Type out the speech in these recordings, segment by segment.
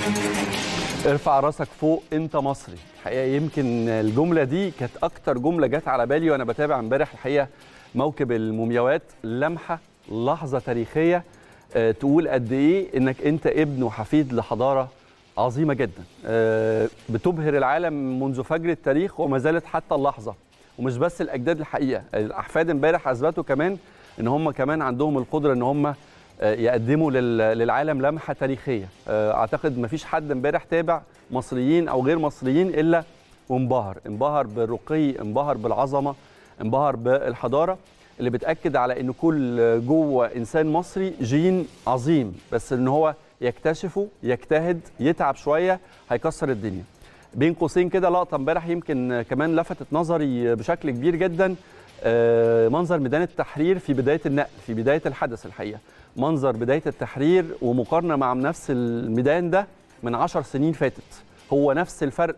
ارفع راسك فوق انت مصري الحقيقه يمكن الجمله دي كانت اكتر جمله جت على بالي وانا بتابع امبارح الحقيقه موكب المومياوات لمحه لحظه تاريخيه آه، تقول قد ايه انك انت ابن وحفيد لحضاره عظيمه جدا آه، بتبهر العالم منذ فجر التاريخ وما زالت حتى اللحظه ومش بس الاجداد الحقيقه الاحفاد امبارح اثبتوا كمان ان هم كمان عندهم القدره ان هم آه، يقدموا لل- للعالم لمحه تاريخيه آه، اعتقد ما فيش حد امبارح تابع مصريين او غير مصريين الا وانبهر انبهر بالرقي انبهر بالعظمه انبهر بالحضاره اللي بتاكد على ان كل جوه انسان مصري جين عظيم بس ان هو يكتشفه يجتهد يتعب شويه هيكسر الدنيا بين قوسين كده لقطه امبارح يمكن كمان لفتت نظري بشكل كبير جدا آه، منظر ميدان التحرير في بدايه النقل في بدايه الحدث الحقيقه منظر بدايه التحرير ومقارنه مع نفس الميدان ده من عشر سنين فاتت هو نفس الفرق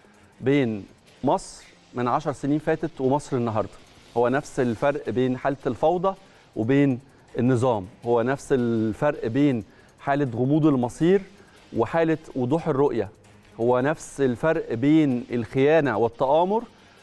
بين مصر من عشر سنين فاتت ومصر النهارده هو نفس الفرق بين حاله الفوضى وبين النظام هو نفس الفرق بين حاله غموض المصير وحاله وضوح الرؤيه هو نفس الفرق بين الخيانه والتآمر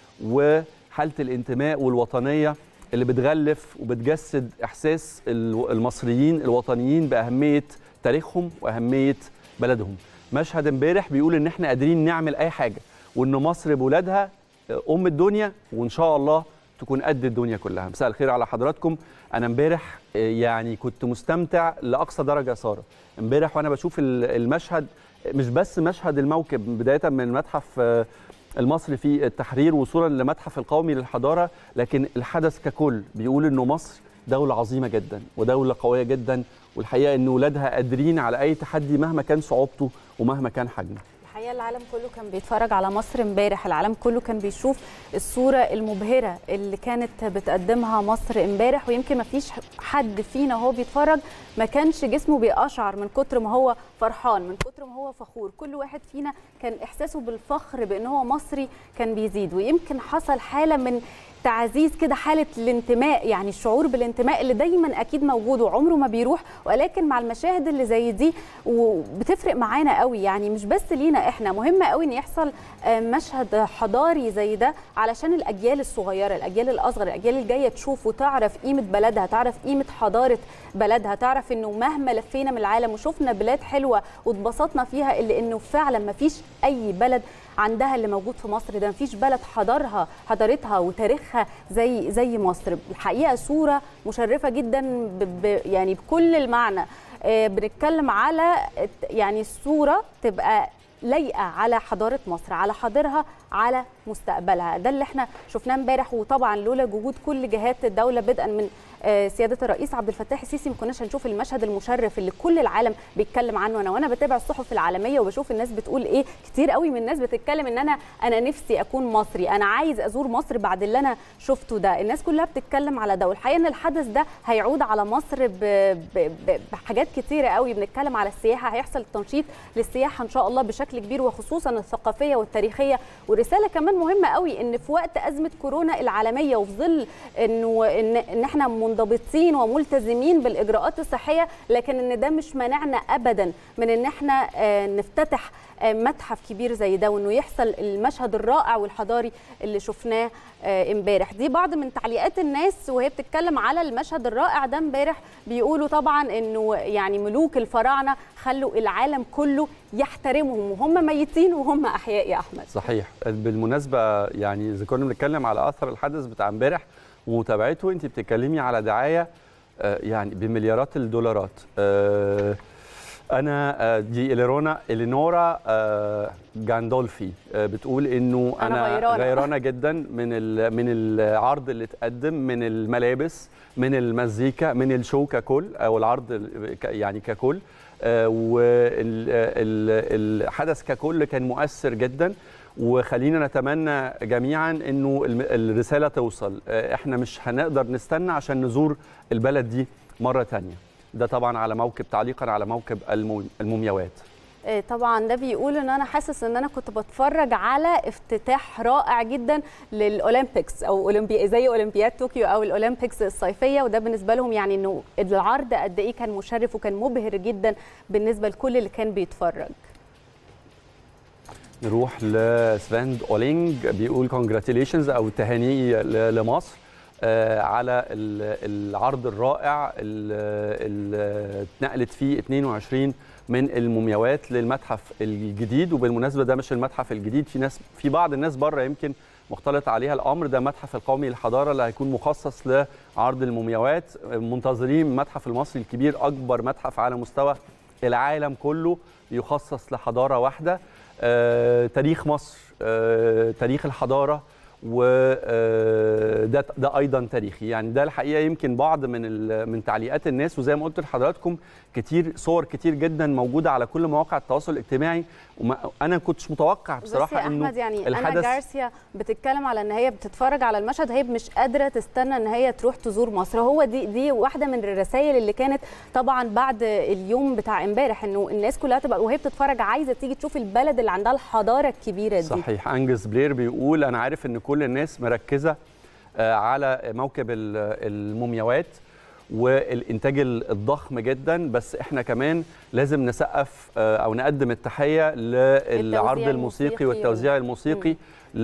وحاله الانتماء والوطنيه اللي بتغلف وبتجسد احساس ال- المصريين الوطنيين باهميه تاريخهم واهميه بلدهم مشهد امبارح بيقول ان احنا قادرين نعمل اي حاجه وان مصر بولادها ام الدنيا وان شاء الله تكون قد الدنيا كلها مساء الخير على حضراتكم انا امبارح آه، يعني كنت مستمتع لاقصى درجه يا ساره امبارح وانا بشوف ال- المشهد مش بس مشهد الموكب بدايه من المتحف آه، المصري في التحرير وصولا لمتحف القومي للحضاره لكن الحدث ككل بيقول انه مصر دوله عظيمه جدا ودوله قويه جدا والحقيقه ان ولادها قادرين على اي تحدي مهما كان صعوبته ومهما كان حجمه الحقيقه العالم كله كان بيتفرج على مصر امبارح العالم كله كان بيشوف الصوره المبهره اللي كانت بتقدمها مصر امبارح ويمكن ما فيش حد فينا وهو بيتفرج ما كانش جسمه بيقشعر من كتر ما هو فرحان من كتر ما هو فخور كل واحد فينا كان احساسه بالفخر بان هو مصري كان بيزيد ويمكن حصل حاله من تعزيز كده حاله الانتماء يعني الشعور بالانتماء اللي دايما اكيد موجود وعمره ما بيروح ولكن مع المشاهد اللي زي دي وبتفرق معانا قوي يعني مش بس لينا احنا مهم قوي ان يحصل آه، مشهد حضاري زي ده علشان الاجيال الصغيره الاجيال الاصغر الاجيال الجايه تشوف وتعرف قيمه بلدها تعرف قيمه حضاره بلدها تعرف انه مهما لفينا من العالم وشفنا بلاد حلوه واتبسطنا فيها الا انه فعلا ما فيش اي بلد عندها اللي موجود في مصر ده مفيش بلد حضارها حضارتها وتاريخها زي زي مصر الحقيقه صوره مشرفه جدا ب ب يعني بكل المعنى آه، بنتكلم على الت- يعني الصوره تبقى لايقه على حضاره مصر على حاضرها على مستقبلها ده اللي احنا شفناه امبارح وطبعا لولا جهود كل جهات الدوله بدءا من آه، سياده الرئيس عبد الفتاح السيسي ما كناش هنشوف المشهد المشرف اللي كل العالم بيتكلم عنه انا وانا بتابع الصحف العالميه وبشوف الناس بتقول ايه كتير قوي من الناس بتتكلم ان انا انا نفسي اكون مصري انا عايز ازور مصر بعد اللي انا شفته ده الناس كلها بتتكلم على ده والحقيقه ان الحدث ده هيعود على مصر ب... ب... ب... بحاجات كتيره قوي بنتكلم على السياحه هيحصل تنشيط للسياحه ان شاء الله بشكل كبير وخصوصا الثقافيه والتاريخيه ورساله كمان مهمه قوي ان في وقت ازمه كورونا العالميه وفي ظل انه ان, إن احنا منضبطين وملتزمين بالاجراءات الصحيه لكن ان ده مش مانعنا ابدا من ان احنا آه، نفتتح آه، متحف كبير زي ده وانه يحصل المشهد الرائع والحضاري اللي شفناه آه، امبارح دي بعض من تعليقات الناس وهي بتتكلم على المشهد الرائع ده امبارح بيقولوا طبعا انه يعني ملوك الفراعنه خلوا العالم كله يحترمهم وهم ميتين وهم احياء يا احمد صحيح بالمناسبه يعني اذا كنا بنتكلم على اثر الحدث بتاع امبارح ومتابعته انت بتتكلمي على دعايه آه، يعني بمليارات الدولارات آه، انا آه، دي اليرونا الينورا آه، جاندولفي آه، بتقول انه أنا انا غيرانة. غيرانه جدا من ال- من العرض اللي اتقدم من الملابس من المزيكا من الشو ككل او العرض ال- ك- يعني ككل والحدث ككل كان مؤثر جدا وخلينا نتمنى جميعا انه الم- الرساله توصل آه، احنا مش هنقدر نستنى عشان نزور البلد دي مره تانية ده طبعا على موكب تعليقا على موكب المو- المومياوات آه، طبعا ده بيقول ان انا حاسس ان انا كنت بتفرج على افتتاح رائع جدا للاولمبيكس او اولمبي زي اولمبياد طوكيو او الاولمبيكس الصيفيه وده بالنسبه لهم يعني انه العرض قد ايه كان مشرف وكان مبهر جدا بالنسبه لكل اللي كان بيتفرج نروح لسفاند اولينج بيقول كونجراتيليشنز او تهاني ل- لمصر آه، على ال- العرض الرائع اللي اتنقلت فيه 22 من المومياوات للمتحف الجديد وبالمناسبه ده مش المتحف الجديد في ناس في بعض الناس بره يمكن مختلط عليها الامر ده متحف القومي للحضاره اللي هيكون مخصص لعرض المومياوات منتظرين المتحف المصري الكبير اكبر متحف على مستوى العالم كله يخصص لحضاره واحده آه، تاريخ مصر آه، تاريخ الحضاره وده ده ايضا تاريخي يعني ده الحقيقه يمكن بعض من ال- من تعليقات الناس وزي ما قلت لحضراتكم كتير صور كتير جدا موجوده على كل مواقع التواصل الاجتماعي وانا كنتش متوقع بصراحه بصي يا انه احمد يعني انا الحدث جارسيا بتتكلم على ان هي بتتفرج على المشهد هي مش قادره تستنى ان هي تروح تزور مصر هو دي دي واحده من الرسائل اللي كانت طبعا بعد اليوم بتاع امبارح انه الناس كلها تبقى وهي بتتفرج عايزه تيجي تشوف البلد اللي عندها الحضاره الكبيره دي صحيح انجز بلير بيقول انا عارف ان كل الناس مركزه آه، على موكب ال- المومياوات والانتاج ال- الضخم جدا بس احنا كمان لازم نسقف آه، او نقدم التحيه للعرض التوزيع الموسيقي الموسيقي والتوزيع الموسيقي ل-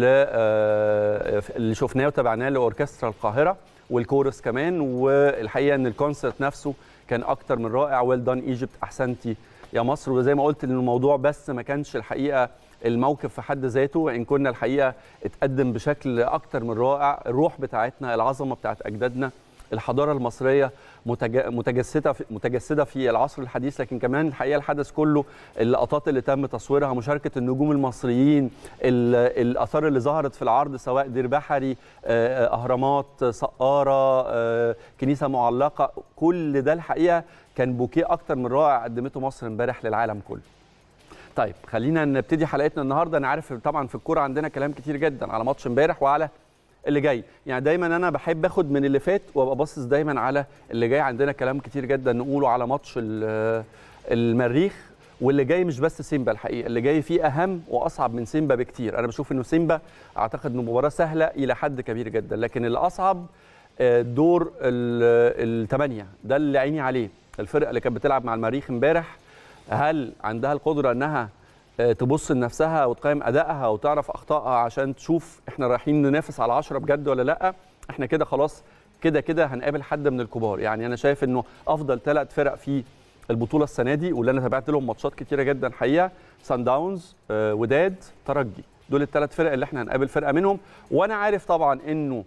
آه، اللي شفناه وتابعناه لاوركسترا القاهره والكورس كمان والحقيقه ان الكونسرت نفسه كان اكتر من رائع ويل دان ايجيبت احسنتي يا مصر وزي ما قلت ان الموضوع بس ما كانش الحقيقه الموقف في حد ذاته وان كنا الحقيقه اتقدم بشكل اكتر من رائع الروح بتاعتنا العظمه بتاعت اجدادنا الحضاره المصريه متج- متجسده في متجسده في العصر الحديث لكن كمان الحقيقه الحدث كله اللقطات اللي تم تصويرها مشاركه النجوم المصريين ال- الاثار اللي ظهرت في العرض سواء دير بحري آه، اهرامات سقاره آه، كنيسه معلقه كل ده الحقيقه كان بوكيه اكتر من رائع قدمته مصر امبارح للعالم كله طيب خلينا نبتدي حلقتنا النهارده انا عارف طبعا في الكوره عندنا كلام كتير جدا على ماتش امبارح وعلى اللي جاي يعني دايما انا بحب اخد من اللي فات وابقى باصص دايما على اللي جاي عندنا كلام كتير جدا نقوله على ماتش ال- المريخ واللي جاي مش بس سيمبا الحقيقه اللي جاي فيه اهم واصعب من سيمبا بكتير انا بشوف انه سيمبا اعتقد انه مباراه سهله الى حد كبير جدا لكن اللي اصعب آه، دور الثمانيه ده اللي عيني عليه الفرقه اللي كانت بتلعب مع المريخ امبارح هل عندها القدره انها آه، تبص لنفسها وتقيم ادائها وتعرف اخطائها عشان تشوف احنا رايحين ننافس على 10 بجد ولا لا احنا كده خلاص كده كده هنقابل حد من الكبار يعني انا شايف انه افضل ثلاث فرق في البطوله السنه دي واللي انا تابعت لهم ماتشات كتيره جدا حقيقه سان داونز آه، وداد ترجي دول الثلاث فرق اللي احنا هنقابل فرقه منهم وانا عارف طبعا انه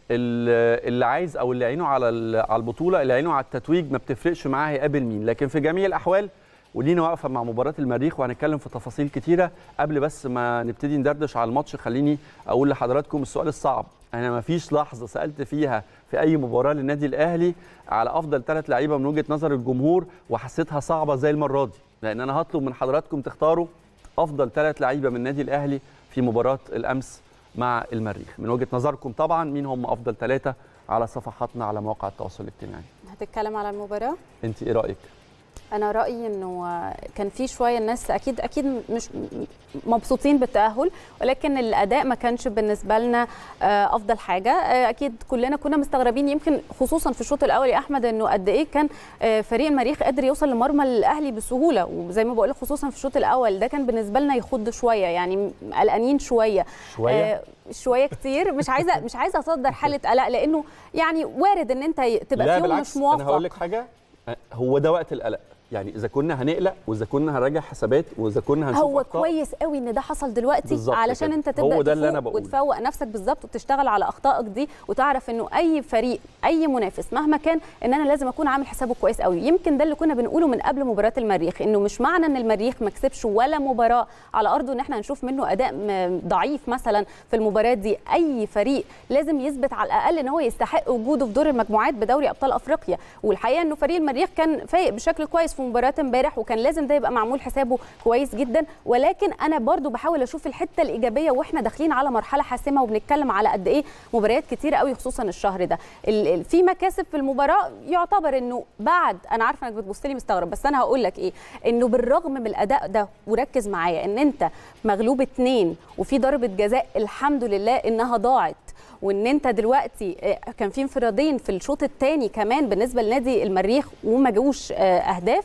ال- اللي عايز او اللي عينه على ال- على البطوله اللي عينه على التتويج ما بتفرقش معاه هيقابل مين لكن في جميع الاحوال ولينا واقفه مع مباراه المريخ وهنتكلم في تفاصيل كتيره قبل بس ما نبتدي ندردش على الماتش خليني اقول لحضراتكم السؤال الصعب انا ما فيش لحظه سالت فيها في اي مباراه للنادي الاهلي على افضل ثلاث لعيبه من وجهه نظر الجمهور وحسيتها صعبه زي المره دي لان انا هطلب من حضراتكم تختاروا افضل ثلاث لعيبه من النادي الاهلي في مباراه الامس مع المريخ من وجهه نظركم طبعا مين هم افضل ثلاثه على صفحاتنا على مواقع التواصل الاجتماعي هتتكلم على المباراه انت ايه رايك انا رايي انه كان في شويه الناس اكيد اكيد مش مبسوطين بالتاهل ولكن الاداء ما كانش بالنسبه لنا آه، افضل حاجه آه، اكيد كلنا كنا مستغربين يمكن خصوصا في الشوط الاول يا احمد انه قد ايه كان آه، فريق المريخ قادر يوصل لمرمى الاهلي بسهوله وزي ما بقول لك خصوصا في الشوط الاول ده كان بالنسبه لنا يخض شويه يعني قلقانين شويه شويه آه، شويه كتير مش عايزه مش عايزه اصدر حاله قلق لانه يعني وارد ان انت تبقى لا في يوم بالعكس مش انا هقول لك موفق حاجه هو ده وقت القلق يعني اذا كنا هنقلق واذا كنا هنراجع حسابات واذا كنا هنشوف هو أخطاء، كويس قوي ان ده حصل دلوقتي بالظبط علشان كده. انت تبدا هو ده اللي تفوق أنا بقوله. وتفوق نفسك بالظبط وتشتغل على اخطائك دي وتعرف انه اي فريق اي منافس مهما كان ان انا لازم اكون عامل حسابه كويس قوي يمكن ده اللي كنا بنقوله من قبل مباراه المريخ انه مش معنى ان المريخ ما كسبش ولا مباراه على ارضه ان احنا هنشوف منه اداء م- ضعيف مثلا في المباراه دي اي فريق لازم يثبت على الاقل ان هو يستحق وجوده في دور المجموعات بدوري ابطال افريقيا والحقيقه انه فريق المريخ كان فايق بشكل كويس في مباراه امبارح وكان لازم ده يبقى معمول حسابه كويس جدا ولكن انا برضو بحاول اشوف الحته الايجابيه واحنا داخلين على مرحله حاسمه وبنتكلم على قد ايه مباريات كتيره قوي خصوصا الشهر ده ال- ال- في مكاسب في المباراه يعتبر انه بعد انا عارفه انك بتبص لي مستغرب بس انا هقول لك ايه انه بالرغم من الاداء ده وركز معايا ان انت مغلوب اتنين وفي ضربه جزاء الحمد لله انها ضاعت وان انت دلوقتي آه، كان في انفرادين في الشوط الثاني كمان بالنسبه لنادي المريخ وما جوش آه، اهداف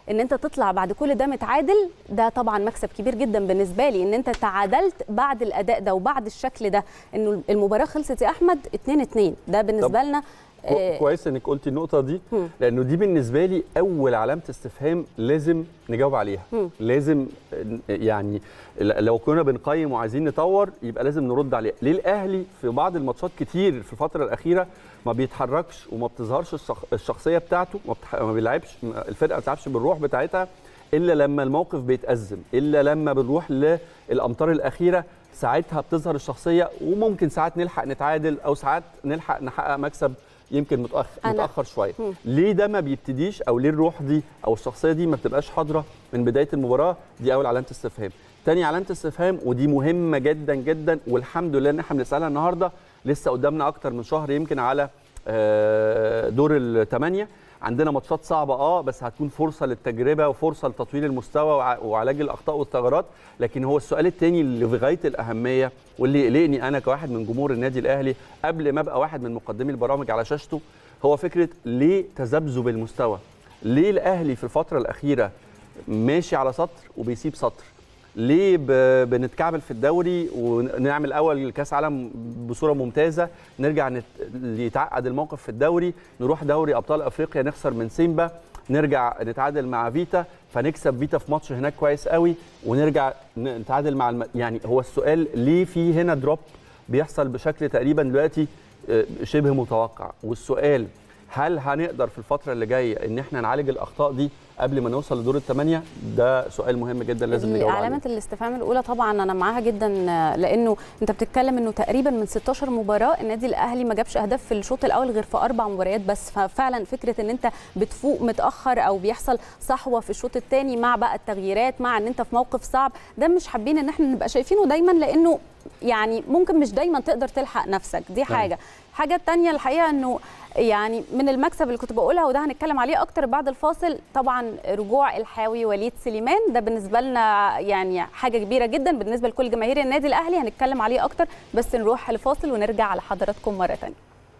ان انت تطلع بعد كل ده متعادل ده طبعا مكسب كبير جدا بالنسبه لي ان انت تعادلت بعد الاداء ده وبعد الشكل ده انه المباراه خلصت يا احمد 2 2 ده بالنسبه لنا كو- كويس انك قلتي النقطه دي مم. لانه دي بالنسبه لي اول علامه استفهام لازم نجاوب عليها مم. لازم ن- يعني ل- لو كنا بنقيم وعايزين نطور يبقى لازم نرد عليها ليه الاهلي في بعض الماتشات كتير في الفتره الاخيره ما بيتحركش وما بتظهرش الشخ... الشخصيه بتاعته ما, بتح... ما بيلعبش ما- الفرقه ما بتلعبش بالروح بتاعتها الا لما الموقف بيتازم الا لما بنروح للامتار الاخيره ساعتها بتظهر الشخصيه وممكن ساعات نلحق نتعادل او ساعات نلحق نحقق مكسب يمكن متاخر أنا- متاخر شويه مم. ليه ده ما بيبتديش او ليه الروح دي او الشخصيه دي ما بتبقاش حاضره من بدايه المباراه دي اول علامه استفهام تاني علامه استفهام ودي مهمه جدا جدا والحمد لله ان احنا بنسالها النهارده لسه قدامنا اكتر من شهر يمكن على آه، دور الثمانيه عندنا ماتشات صعبه اه بس هتكون فرصه للتجربه وفرصه لتطوير المستوى وع- وعلاج الاخطاء والثغرات لكن هو السؤال الثاني اللي في غايه الاهميه واللي يقلقني انا كواحد من جمهور النادي الاهلي قبل ما ابقى واحد من مقدمي البرامج على شاشته هو فكره ليه تذبذب المستوى ليه الاهلي في الفتره الاخيره ماشي على سطر وبيسيب سطر ليه ب- بنتكعبل في الدوري ونعمل اول كاس عالم بصوره ممتازه نرجع نت... يتعقد الموقف في الدوري نروح دوري ابطال افريقيا نخسر من سيمبا نرجع نتعادل مع فيتا فنكسب فيتا في ماتش هناك كويس قوي ونرجع ن- نتعادل مع الم... يعني هو السؤال ليه في هنا دروب بيحصل بشكل تقريبا دلوقتي آه، شبه متوقع والسؤال هل هنقدر في الفتره اللي جايه ان احنا نعالج الاخطاء دي قبل ما نوصل لدور الثمانيه ده سؤال مهم جدا لازم نجاوب عليه علامة الاستفهام الأولى طبعا أنا معاها جدا لأنه أنت بتتكلم إنه تقريبا من 16 مباراة النادي الأهلي ما جابش أهداف في الشوط الأول غير في أربع مباريات بس ففعلا فكرة إن أنت بتفوق متأخر أو بيحصل صحوة في الشوط الثاني مع بقى التغييرات مع إن أنت في موقف صعب ده مش حابين إن احنا نبقى شايفينه دايما لأنه يعني ممكن مش دايما تقدر تلحق نفسك دي حاجة الحاجة الثانية الحقيقة إنه يعني من المكسب اللي كنت بقولها وده هنتكلم عليه اكتر بعد الفاصل طبعا رجوع الحاوي وليد سليمان ده بالنسبه لنا يعني حاجه كبيره جدا بالنسبه لكل جماهير النادي الاهلي هنتكلم عليه اكتر بس نروح لفاصل ونرجع على حضراتكم مره ثانيه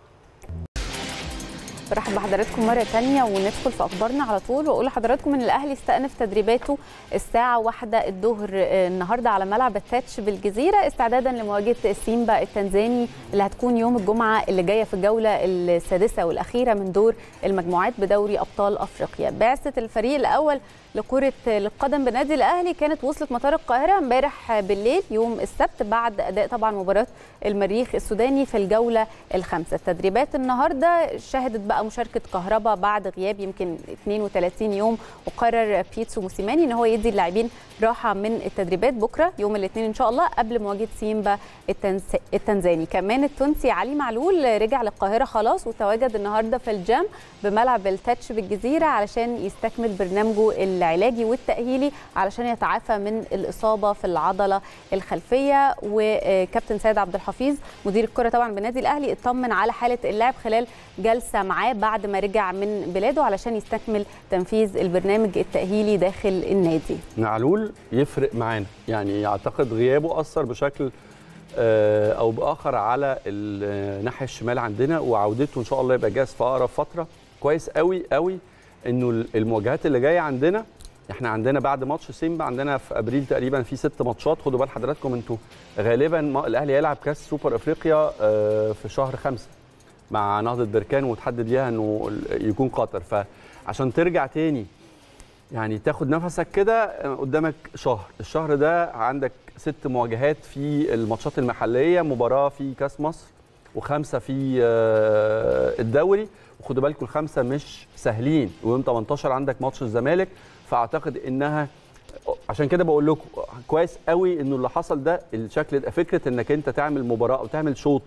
برحب بحضراتكم مرة تانية وندخل في أخبارنا على طول وأقول لحضراتكم إن الأهلي استأنف تدريباته الساعة واحدة الظهر آه، النهاردة على ملعب التاتش بالجزيرة استعدادا لمواجهة سيمبا التنزاني اللي هتكون يوم الجمعة اللي جاية في الجولة السادسة والأخيرة من دور المجموعات بدوري أبطال أفريقيا بعثة الفريق الأول لكرة القدم بالنادي الأهلي كانت وصلت مطار القاهرة امبارح بالليل يوم السبت بعد أداء طبعا مباراة المريخ السوداني في الجولة الخامسة التدريبات النهاردة شهدت بقى مشاركة كهربا بعد غياب يمكن 32 يوم وقرر بيتسو موسيماني ان هو يدي اللاعبين راحة من التدريبات بكرة يوم الاثنين ان شاء الله قبل مواجهة سيمبا التنس... التنزاني كمان التونسي علي معلول رجع للقاهرة خلاص وتواجد النهاردة في الجام بملعب التاتش بالجزيرة علشان يستكمل برنامجه العلاجي والتأهيلي علشان يتعافى من الإصابة في العضلة الخلفية وكابتن سيد عبد الحفيظ مدير الكرة طبعا بالنادي الأهلي اطمن على حالة اللاعب خلال جلسة معاه بعد ما رجع من بلاده علشان يستكمل تنفيذ البرنامج التأهيلي داخل النادي معلول يفرق معانا يعني اعتقد غيابه اثر بشكل آه، او باخر على الناحيه الشمال عندنا وعودته ان شاء الله يبقى جاهز في اقرب فتره كويس قوي قوي انه المواجهات اللي جايه عندنا احنا عندنا بعد ماتش سيمبا عندنا في ابريل تقريبا في ست ماتشات خدوا بال حضراتكم انتوا غالبا ما- الاهلي هيلعب كاس سوبر افريقيا آه، في شهر خمسة مع نهضه بركان وتحدد ليها انه يكون قطر فعشان ترجع تاني يعني تاخد نفسك كده قدامك شهر الشهر ده عندك ست مواجهات في الماتشات المحليه مباراه في كاس مصر وخمسه في آه، الدوري وخدوا بالكم الخمسه مش سهلين ويوم 18 عندك ماتش الزمالك فاعتقد انها عشان كده بقول لكم كويس قوي انه اللي حصل ده الشكل ده فكره انك انت تعمل مباراه او تعمل شوط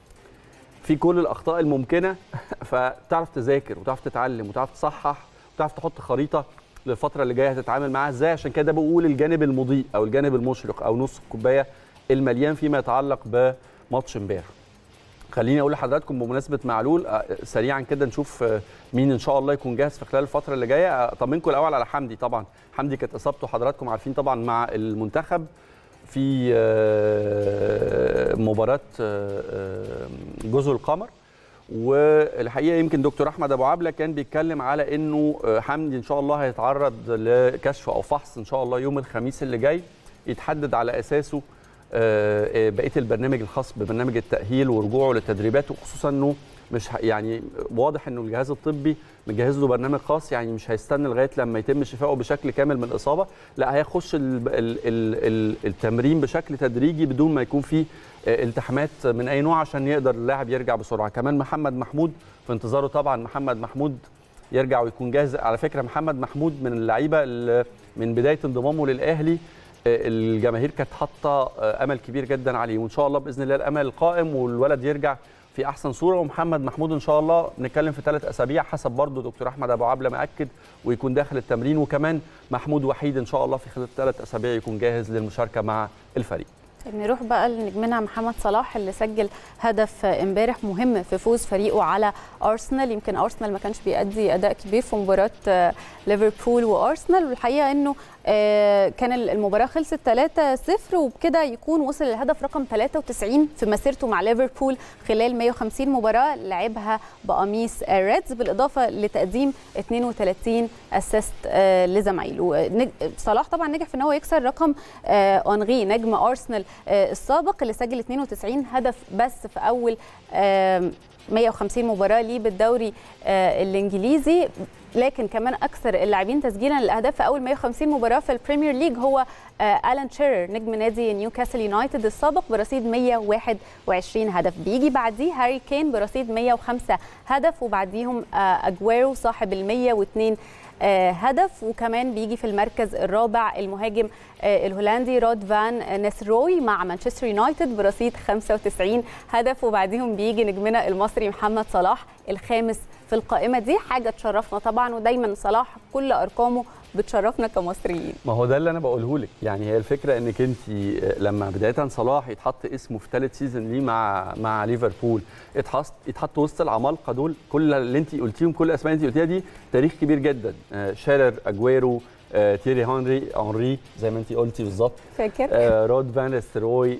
في كل الاخطاء الممكنه فتعرف تذاكر وتعرف تتعلم وتعرف تصحح وتعرف تحط خريطه للفتره اللي جايه هتتعامل معاها ازاي عشان كده بقول الجانب المضيء او الجانب المشرق او نص الكوبايه المليان فيما يتعلق بماتش امبارح خليني اقول لحضراتكم بمناسبه معلول آه، سريعا كده نشوف آه، مين ان شاء الله يكون جاهز في خلال الفتره اللي جايه اطمنكم الاول على حمدي طبعا حمدي كانت اصابته حضراتكم عارفين طبعا مع المنتخب في آه، مباراه آه، آه، جزر القمر والحقيقه يمكن دكتور احمد ابو عبله كان بيتكلم على انه حمدي ان شاء الله هيتعرض لكشف او فحص ان شاء الله يوم الخميس اللي جاي يتحدد على اساسه بقيه البرنامج الخاص ببرنامج التاهيل ورجوعه للتدريبات وخصوصا انه مش يعني واضح انه الجهاز الطبي مجهز له برنامج خاص يعني مش هيستنى لغايه لما يتم شفائه بشكل كامل من الاصابه لا هيخش ال ال ال التمرين بشكل تدريجي بدون ما يكون فيه التحامات من اي نوع عشان يقدر اللاعب يرجع بسرعه كمان محمد محمود في انتظاره طبعا محمد محمود يرجع ويكون جاهز على فكره محمد محمود من اللعيبه من بدايه انضمامه للاهلي الجماهير كانت حاطه امل كبير جدا عليه وان شاء الله باذن الله الامل قائم والولد يرجع في احسن صوره ومحمد محمود ان شاء الله بنتكلم في ثلاث اسابيع حسب برضه دكتور احمد ابو عبله مأكد ويكون داخل التمرين وكمان محمود وحيد ان شاء الله في خلال ثلاث اسابيع يكون جاهز للمشاركه مع الفريق نروح بقى لنجمنا محمد صلاح اللي سجل هدف امبارح مهم في فوز فريقه على ارسنال يمكن ارسنال ما كانش بيأدي اداء كبير في مباراه ليفربول وارسنال والحقيقه انه كان المباراه خلصت 3-0 وبكده يكون وصل للهدف رقم 93 في مسيرته مع ليفربول خلال 150 مباراه لعبها بقميص ريدز بالاضافه لتقديم 32 اسيست لزمايله صلاح طبعا نجح في ان هو يكسر رقم اونغي نجم ارسنال السابق اللي سجل 92 هدف بس في اول 150 مباراه ليه بالدوري الانجليزي لكن كمان اكثر اللاعبين تسجيلا للاهداف في اول 150 مباراه في البريمير ليج هو الان شيرر نجم نادي نيوكاسل يونايتد السابق برصيد 121 هدف بيجي بعديه هاري كين برصيد 105 هدف وبعديهم اجويرو صاحب ال 102 هدف وكمان بيجي في المركز الرابع المهاجم الهولندي رود فان نسروي مع مانشستر يونايتد برصيد 95 هدف وبعديهم بيجي نجمنا المصري محمد صلاح الخامس في القائمه دي حاجه تشرفنا طبعا ودايما صلاح كل ارقامه بتشرفنا كمصريين ما هو ده اللي انا بقوله لك يعني هي الفكره انك انت لما بدايه صلاح يتحط اسمه في ثالث سيزون ليه مع مع ليفربول يتحط يتحط وسط العمالقه دول كل اللي انت قلتيهم كل الاسماء اللي انت قلتيها دي تاريخ كبير جدا شارر اجويرو آه، تيري هنري انري زي ما انت قلتي بالظبط فاكر آه، رود فان ستروي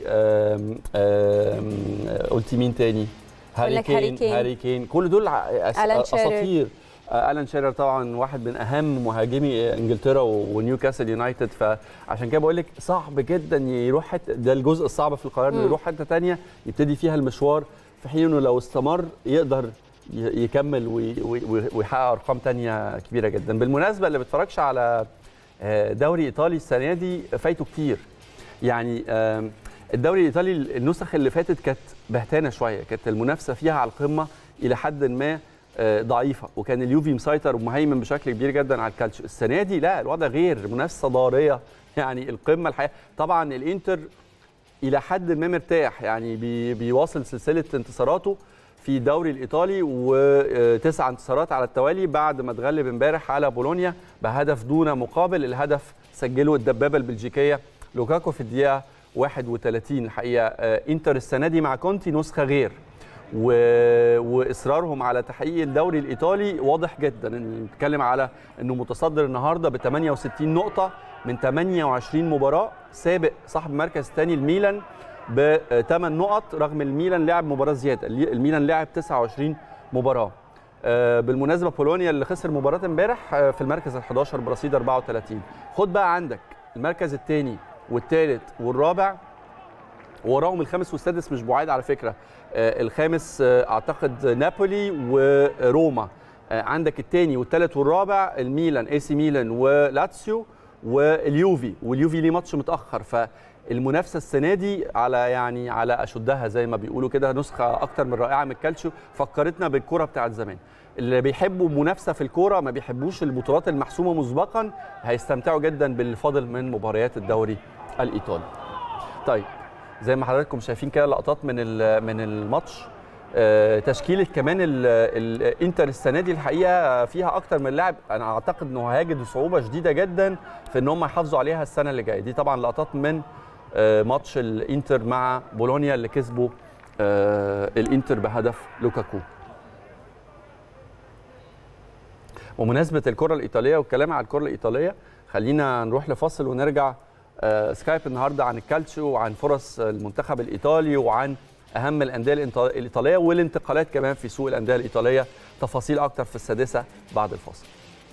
قلتي مين تاني هاري لك هاري كين كين. هاري كين كل دول ع- أس- ألان شيرر. اساطير آه، الان شيرر طبعا واحد من اهم مهاجمي انجلترا و- ونيوكاسل يونايتد فعشان كده بقول لك صعب جدا يروح حته ده الجزء الصعب في القرار انه مم. يروح حته ثانيه يبتدي فيها المشوار في حين انه لو استمر يقدر ي- يكمل وي- وي- ويحقق ارقام تانية كبيره جدا بالمناسبه اللي بيتفرجش على آه، دوري ايطالي السنه دي فايته كتير يعني آم، الدوري الايطالي النسخ اللي فاتت كانت بهتانه شويه كانت المنافسه فيها على القمه الى حد ما آه، ضعيفه وكان اليوفي مسيطر ومهيمن بشكل كبير جدا على الكالتشو السنه دي لا الوضع غير منافسه ضاريه يعني القمه الحقيقه طبعا الانتر الى حد ما مرتاح يعني بي بيواصل سلسله انتصاراته في الدوري الايطالي وتسع انتصارات على التوالي بعد ما اتغلب امبارح على بولونيا بهدف دون مقابل الهدف سجله الدبابه البلجيكيه لوكاكو في الدقيقه 31 الحقيقه آه، انتر السنه دي مع كونتي نسخه غير و... واصرارهم على تحقيق الدوري الايطالي واضح جدا نتكلم على انه متصدر النهارده ب 68 نقطه من 28 مباراه سابق صاحب المركز الثاني الميلان ب 8 نقط رغم الميلان لعب مباراه زياده الميلان لعب 29 مباراه آه، بالمناسبه بولونيا اللي خسر مباراه امبارح آه، في المركز ال 11 برصيد 34 خد بقى عندك المركز الثاني والثالث والرابع وراهم الخامس والسادس مش بعاد على فكره آه، الخامس آه، اعتقد نابولي وروما آه، عندك الثاني والثالث والرابع الميلان اي سي ميلان ولاتسيو واليوفي واليوفي ليه ماتش متاخر فالمنافسه السنه دي على يعني على اشدها زي ما بيقولوا كده نسخه اكتر من رائعه من الكالتشيو فكرتنا بالكره بتاعت زمان اللي بيحبوا منافسه في الكوره ما بيحبوش البطولات المحسومه مسبقا هيستمتعوا جدا باللي فاضل من مباريات الدوري الايطالي طيب زي ما حضراتكم شايفين كده لقطات من ال- من الماتش آه، تشكيله كمان ال- الانتر السنه دي الحقيقه فيها اكتر من لاعب انا اعتقد انه هيجد صعوبه شديده جدا في ان هم يحافظوا عليها السنه اللي جايه دي طبعا لقطات من آه، ماتش الانتر مع بولونيا اللي كسبوا آه، الانتر بهدف لوكاكو ومناسبه الكره الايطاليه والكلام على الكره الايطاليه خلينا نروح لفاصل ونرجع آه، سكايب النهارده عن الكالتشيو وعن فرص المنتخب الايطالي وعن اهم الانديه الإنط- الايطاليه والانتقالات كمان في سوق الانديه الايطاليه تفاصيل اكتر في السادسه بعد الفاصل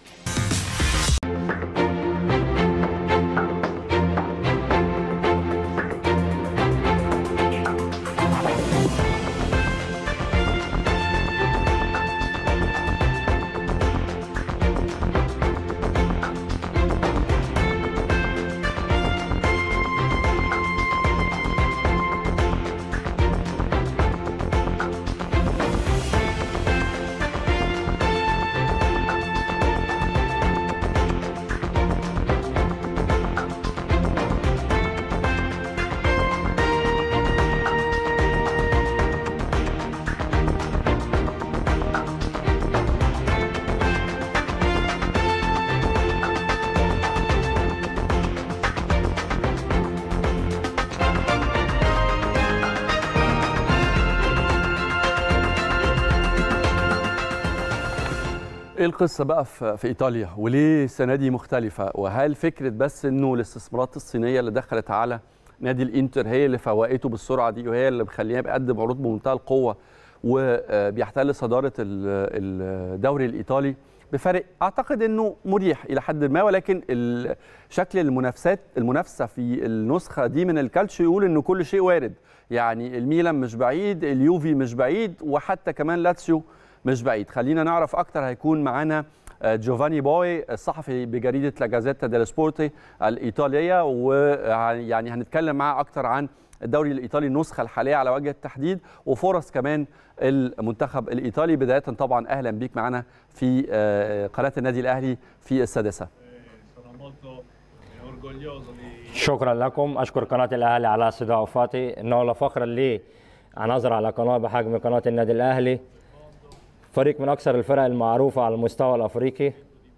ايه القصه بقى في, في ايطاليا وليه السنه دي مختلفه وهل فكره بس انه الاستثمارات الصينيه اللي دخلت على نادي الانتر هي اللي فوقته بالسرعه دي وهي اللي مخليه بيقدم عروض بمنتهى القوه وبيحتل صداره ال- الدوري الايطالي بفرق اعتقد انه مريح الى حد ما ولكن ال- شكل المنافسات المنافسه في النسخه دي من الكالتشيو يقول انه كل شيء وارد يعني الميلان مش بعيد اليوفي مش بعيد وحتى كمان لاتسيو مش بعيد خلينا نعرف اكتر هيكون معانا آه، جوفاني بوي الصحفي بجريده لا جازيتا ديل سبورتي الايطاليه ويعني هنتكلم معاه اكتر عن الدوري الايطالي النسخه الحاليه على وجه التحديد وفرص كمان المنتخب الايطالي بدايه طبعا اهلا بيك معنا في آه، قناه النادي الاهلي في السادسه sono molto eh, orgoglioso di شكرا لكم اشكر قناه الاهلي على استضافتي انه لفخر لي ان اظهر على قناه بحجم قناه النادي الاهلي فريق من اكثر الفرق المعروفه على المستوى الافريقي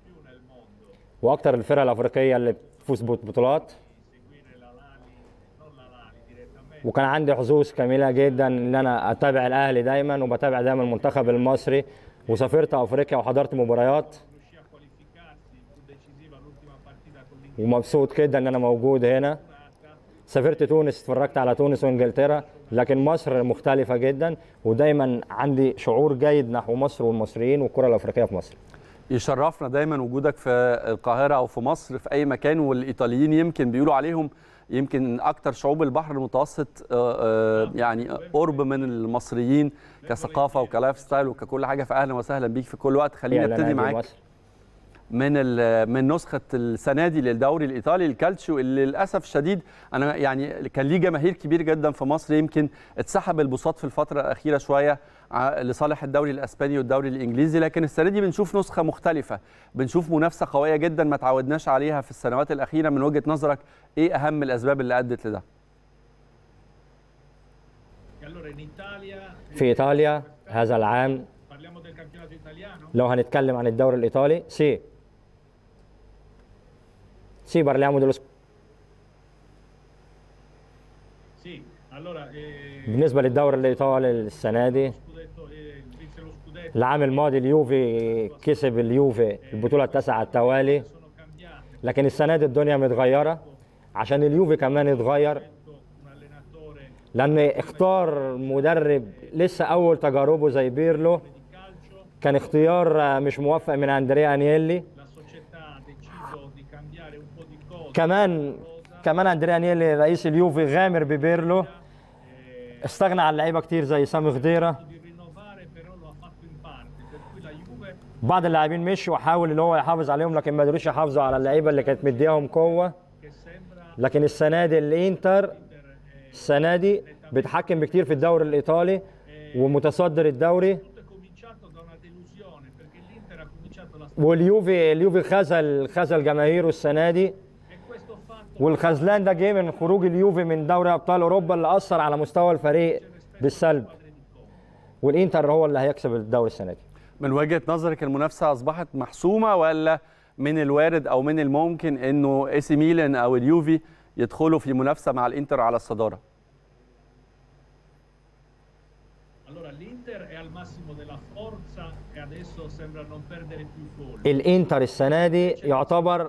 واكثر الفرق الافريقيه اللي بتفوز ببطولات seguire la Lali, non la Lali direttamente, وكان عندي حظوظ جميله جدا ان انا اتابع الاهلي دايما وبتابع دايما المنتخب المصري وسافرت افريقيا وحضرت مباريات riuscì a qualificarsi, fu decisiva l'ultima partita con l'Inghilterra, ومبسوط جدا ان انا موجود هنا سافرت تونس اتفرجت على تونس وانجلترا لكن مصر مختلفة جدا ودايما عندي شعور جيد نحو مصر والمصريين والكرة الأفريقية في مصر يشرفنا دايما وجودك في القاهره او في مصر في اي مكان والايطاليين يمكن بيقولوا عليهم يمكن اكتر شعوب البحر المتوسط آه، آه، يعني قرب من المصريين كثقافه وكلايف ستايل وككل حاجه فاهلا وسهلا بيك في كل وقت خلينا إعلان نبتدي نادي معاك مصر. من ال- من نسخه السنه دي للدوري الايطالي الكالتشيو اللي للاسف الشديد انا يعني كان ليه جماهير كبير جدا في مصر يمكن اتسحب البساط في الفتره الاخيره شويه ع- لصالح الدوري الاسباني والدوري الانجليزي لكن السنه دي بنشوف نسخه مختلفه بنشوف منافسه قويه جدا ما تعودناش عليها في السنوات الاخيره من وجهه نظرك ايه اهم الاسباب اللي ادت لده E allora in Italia eh, في إيطاليا هذا العام parliamo del campionato italiano? لو هنتكلم عن الدوري الإيطالي سي سي parliamo dello sc- Sì, allora eh, بالنسبة للدوري الإيطالي السنة دي scudetto, eh, vinse lo scudetto, العام الماضي اليوفي كسب اليوفي البطولة التاسعة على التوالي sono cambiati, لكن السنة دي الدنيا متغيرة عشان اليوفي كمان اتغير un allenatore لأن اختار مدرب لسه أول تجاربه زي بيرلو di calcio, كان اختيار آه، مش موفق من أندريا أنيلي la società ha deciso di cambiare un po' di cose, كمان كمان أندريا أنيلي رئيس اليوفي غامر ببيرلو استغنى عن لعيبة كتير زي سامي خضيرة di rinnovare però lo ha fatto in parte, per cui la Juve بعض اللاعبين مشوا وحاول ان هو يحافظ عليهم لكن ما قدروش يحافظوا على اللعيبه اللي كانت مدياهم قوه che sembra لكن السنه دي الانتر السنه دي بيتحكم بكتير في الدوري الايطالي ومتصدر الدوري tutto è cominciato da una delusione perché l'Inter ha cominciato la واليوفي اليوفي خذل خذل جماهيره السنه دي e questo fatto والخذلان ده جه من خروج اليوفي من دوري ابطال اوروبا اللي اثر على مستوى الفريق بالسلب والانتر هو اللي هيكسب الدوري السنه دي من وجهه نظرك المنافسه اصبحت محسومه ولا من الوارد او من الممكن انه اي سي ميلان او اليوفي يدخلوا في منافسه مع الانتر على الصداره Allora l'Inter è al massimo della forza e adesso sembra non perdere più gol. الانتر السنه دي يعتبر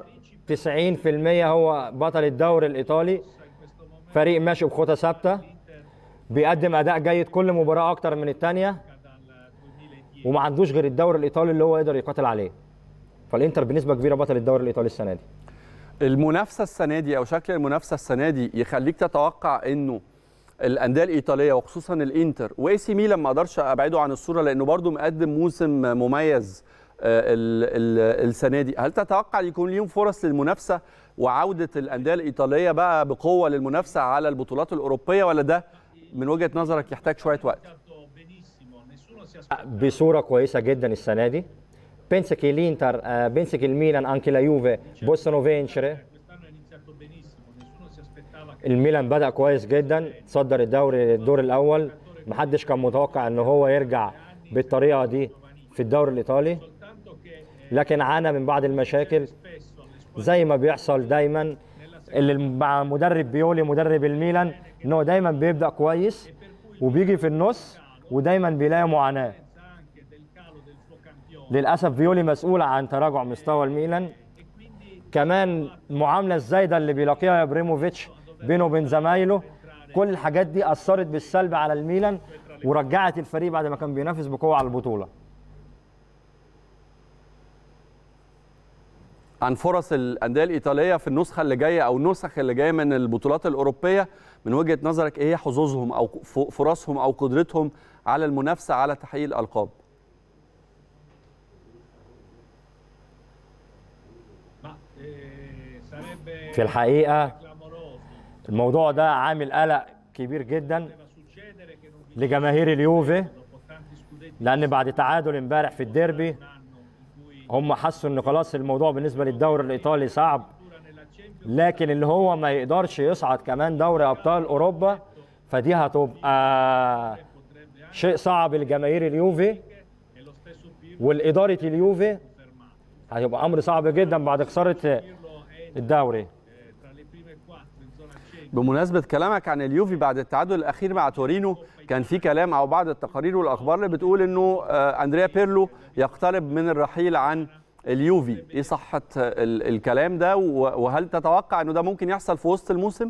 90% هو بطل الدوري الايطالي In questo momento فريق ماشي بخطى ثابته l'Inter بيقدم اداء جيد كل مباراه اكتر من الثانيه dal 2010 وما عندوش غير الدوري الايطالي اللي هو يقدر يقاتل عليه فالانتر بنسبه كبيره بطل الدوري الايطالي السنه دي المنافسه السنه دي او شكل المنافسه السنه دي يخليك تتوقع انه الانديه الايطاليه وخصوصا الانتر واي سي ميلان ما اقدرش ابعده عن الصوره لانه برضو مقدم موسم مميز آه، ال- ال- السنه دي هل تتوقع يكون ليهم فرص للمنافسه وعوده الانديه الايطاليه بقى بقوه للمنافسه على البطولات الاوروبيه ولا ده من وجهه نظرك يحتاج شويه وقت iniziato benissimo, nessuno si aspettava بصوره كويسه جدا السنه دي pensa che l'Inter eh, pensa che il Milan anche la Juve possano vincere quest'anno è iniziato benissimo, nessuno si aspettava che الميلان بدأ كويس جدا تصدر الدوري الدور الأول محدش كان متوقع ان هو يرجع بالطريقة دي في الدوري الإيطالي soltanto che eh, لكن عانى من بعض المشاكل spesso alle squadre زي ما بيحصل دايما اللي مع مدرب بيولي مدرب الميلان ان هو دايما بيبدأ كويس وبيجي في النص ودايما بيلاقي معاناة anche del calo del suo campione للأسف فيولي مسؤول عن تراجع مستوى الميلان كمان المعاملة الزايدة اللي بيلاقيها ابريموفيتش بينه وبين زمايله كل الحاجات دي أثرت بالسلب على الميلان ورجعت الفريق بعد ما كان بينافس بقوة على البطولة عن فرص الانديه الايطاليه في النسخه اللي جايه او النسخ اللي جايه من البطولات الاوروبيه من وجهه نظرك ايه هي حظوظهم او ف- فرصهم او قدرتهم على المنافسه على تحقيق الالقاب ma eh, sarebbe في الحقيقة clamoroso الموضوع ده عامل قلق كبير جدا poteva succedere che non لجماهير اليوفي dopo tanti scudetti لأن بعد تعادل امبارح في الديربي un anno in cui هم حسوا ان خلاص الموضوع بالنسبة للدوري الإيطالي صعب addirittura nella Champions لكن اللي هو ما يقدرش يصعد كمان دوري ابطال اوروبا فدي هتبقى potrebbe anche شيء صعب لجماهير اليوفي e lo stesso Pirlo والاداره اليوفي fermato هيبقى امر صعب جدا بعد خساره Pirlo è الدوري eh, tra le prime quattro in zona Champions بمناسبه كلامك عن اليوفي بعد التعادل الاخير مع تورينو كان في كلام او بعض التقارير والاخبار اللي بتقول انه آه، اندريا بيرلو يقترب من الرحيل عن اليوفي ايه صحه ال- الكلام ده و- وهل تتوقع انه ده ممكن يحصل في وسط الموسم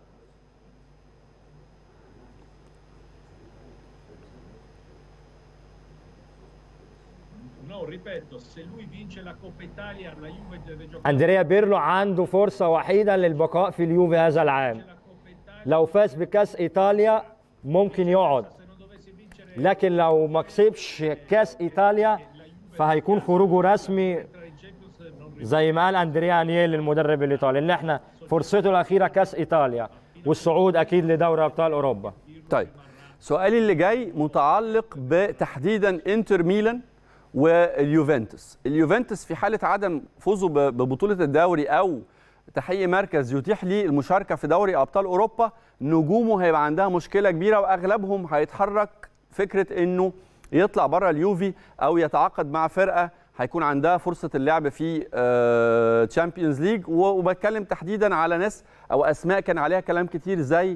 no ripeto se lui vince la Coppa Italia la Juve deve giocare اندريا بيرلو عنده فرصه وحيده للبقاء في اليوفي هذا العام la Coppa Italia لو فاز بكاس ايطاليا ممكن يقعد se non dovesse vincere لكن لو ما كسبش كاس ايطاليا فهيكون خروجه رسمي entrare in Champions non زي ما قال اندريا انييل المدرب الايطالي ان احنا فرصته الاخيره كاس ايطاليا والصعود اكيد لدوري ابطال اوروبا طيب سؤالي اللي جاي متعلق بتحديدا انتر ميلان واليوفنتوس اليوفنتوس في حاله عدم فوزه ب- ببطوله الدوري او تحقيق مركز يتيح ليه المشاركه في دوري ابطال اوروبا نجومه هيبقى عندها مشكله كبيره واغلبهم هيتحرك فكره انه يطلع بره اليوفي او يتعاقد مع فرقه هيكون عندها فرصه اللعب في تشامبيونز ليج وبتكلم تحديدا على ناس او اسماء كان عليها كلام كتير زي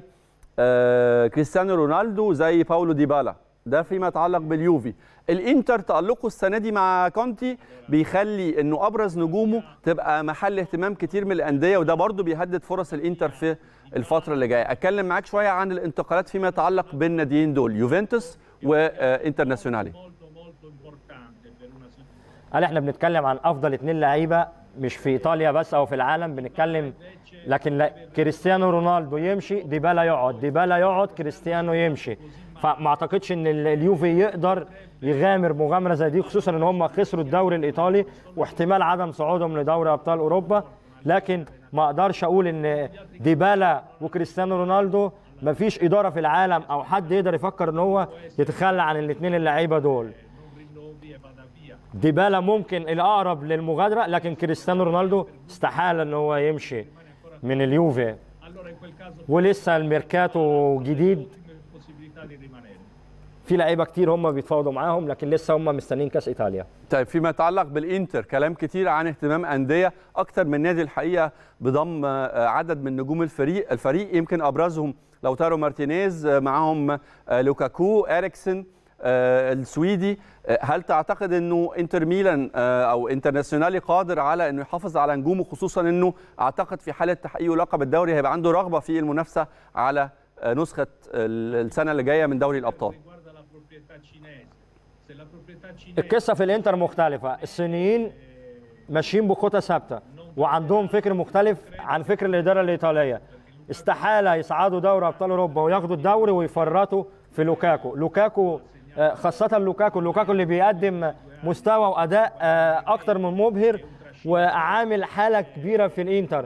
آه، كريستيانو رونالدو زي باولو ديبالا ده فيما يتعلق باليوفي الانتر تألقه السنه دي مع كونتي بيخلي انه ابرز نجومه تبقى محل اهتمام كتير من الانديه وده برضو بيهدد فرص الانتر في الفتره اللي جايه اتكلم معاك شويه عن الانتقالات فيما يتعلق بالناديين دول يوفنتوس وانترناسيونالي molto molto importante per una situazione قال احنا بنتكلم عن افضل اتنين لعيبه مش في ايطاليا بس او في العالم بنتكلم لكن لا كريستيانو رونالدو يمشي ديبالا يقعد ديبالا يقعد كريستيانو يمشي فما اعتقدش ان ال- اليوفي يقدر يغامر مغامره زي دي خصوصا ان هم خسروا الدوري الايطالي واحتمال عدم صعودهم لدوري ابطال اوروبا لكن ما اقدرش اقول ان ديبالا وكريستيانو رونالدو ما فيش اداره في العالم او حد يقدر يفكر ان هو يتخلى عن الاثنين اللعيبه دول non rinnovi e vada via ديبالا ممكن الاقرب للمغادره لكن كريستيانو رونالدو استحاله ان هو يمشي من اليوفي allora in quel caso ولسه الميركاتو جديد ottime possibilità di rimanere في لعيبه كتير هم بيتفاوضوا معاهم لكن لسه هم مستنيين كاس ايطاليا طيب فيما يتعلق بالانتر كلام كتير عن اهتمام انديه اكتر من نادي الحقيقه بضم آه، عدد من نجوم الفريق الفريق يمكن ابرزهم لوتارو مارتينيز آه، معاهم آه، لوكاكو اريكسن آه، السويدي آه، هل تعتقد انه انتر ميلان آه، او انترناسيونالي قادر على انه يحافظ على نجومه خصوصا انه اعتقد في حاله تحقيق لقب الدوري هيبقى عنده رغبه في المنافسه على آه، نسخه ال- السنه اللي جايه من دوري الابطال riguarda la proprietà cinese. Se la proprietà cinese القصه في الانتر مختلفه الصينيين ماشيين بخطى ثابته وعندهم فكر مختلف عن فكر الاداره الايطاليه استحاله يصعدوا دوري ابطال اوروبا وياخدوا الدوري ويفرطوا في لوكاكو لوكاكو آه، خاصه لوكاكو لوكاكو اللي بيقدم مستوى واداء آه، اكتر من مبهر وعامل حاله كبيره في الانتر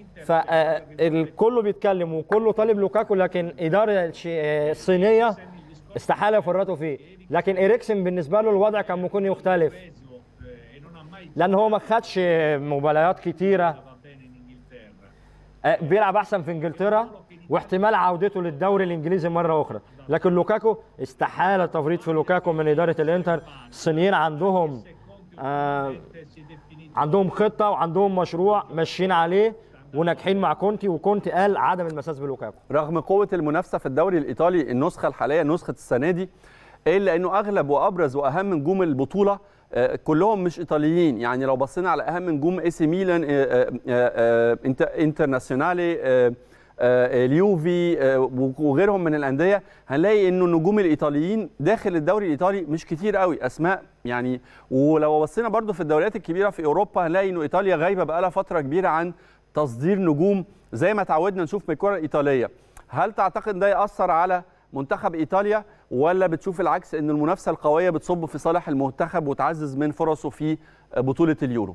فالكل بيتكلم وكله طالب لوكاكو لكن اداره الش- آه، الصينيه استحاله يفرطوا فيه لكن اريكسن بالنسبه له الوضع كان ممكن يختلف peso eh, e non ha mai لان هو ما خدش مباريات كتيره va bene in Inghilterra. آه، بيلعب احسن في انجلترا واحتمال عودته للدوري الانجليزي مره اخرى لكن لوكاكو استحاله تفريط في لوكاكو من اداره الانتر الصينيين عندهم آه Si è definito عندهم خطه وعندهم مشروع ماشيين عليه وناجحين مع كونتي وكونتي قال عدم المساس بلوكاكو رغم قوه المنافسه في الدوري الايطالي النسخه الحاليه نسخه السنه دي الا انه اغلب وابرز واهم نجوم البطوله آه، كلهم مش ايطاليين يعني لو بصينا على اهم نجوم اي سي ميلان آه، آه، آه، انت- انترناسيونالي آه، آه، اليوفي آه، وغيرهم من الانديه هنلاقي انه النجوم الايطاليين داخل الدوري الايطالي مش كتير قوي اسماء يعني ولو بصينا برضو في الدوريات الكبيره في اوروبا هنلاقي انه ايطاليا غايبه بقالها فتره كبيره عن تصدير نجوم زي ما تعودنا نشوف من الكره الايطاليه هل تعتقد ده ياثر على منتخب ايطاليا ولا بتشوف العكس ان المنافسه القويه بتصب في صالح المنتخب وتعزز من فرصه في بطوله اليورو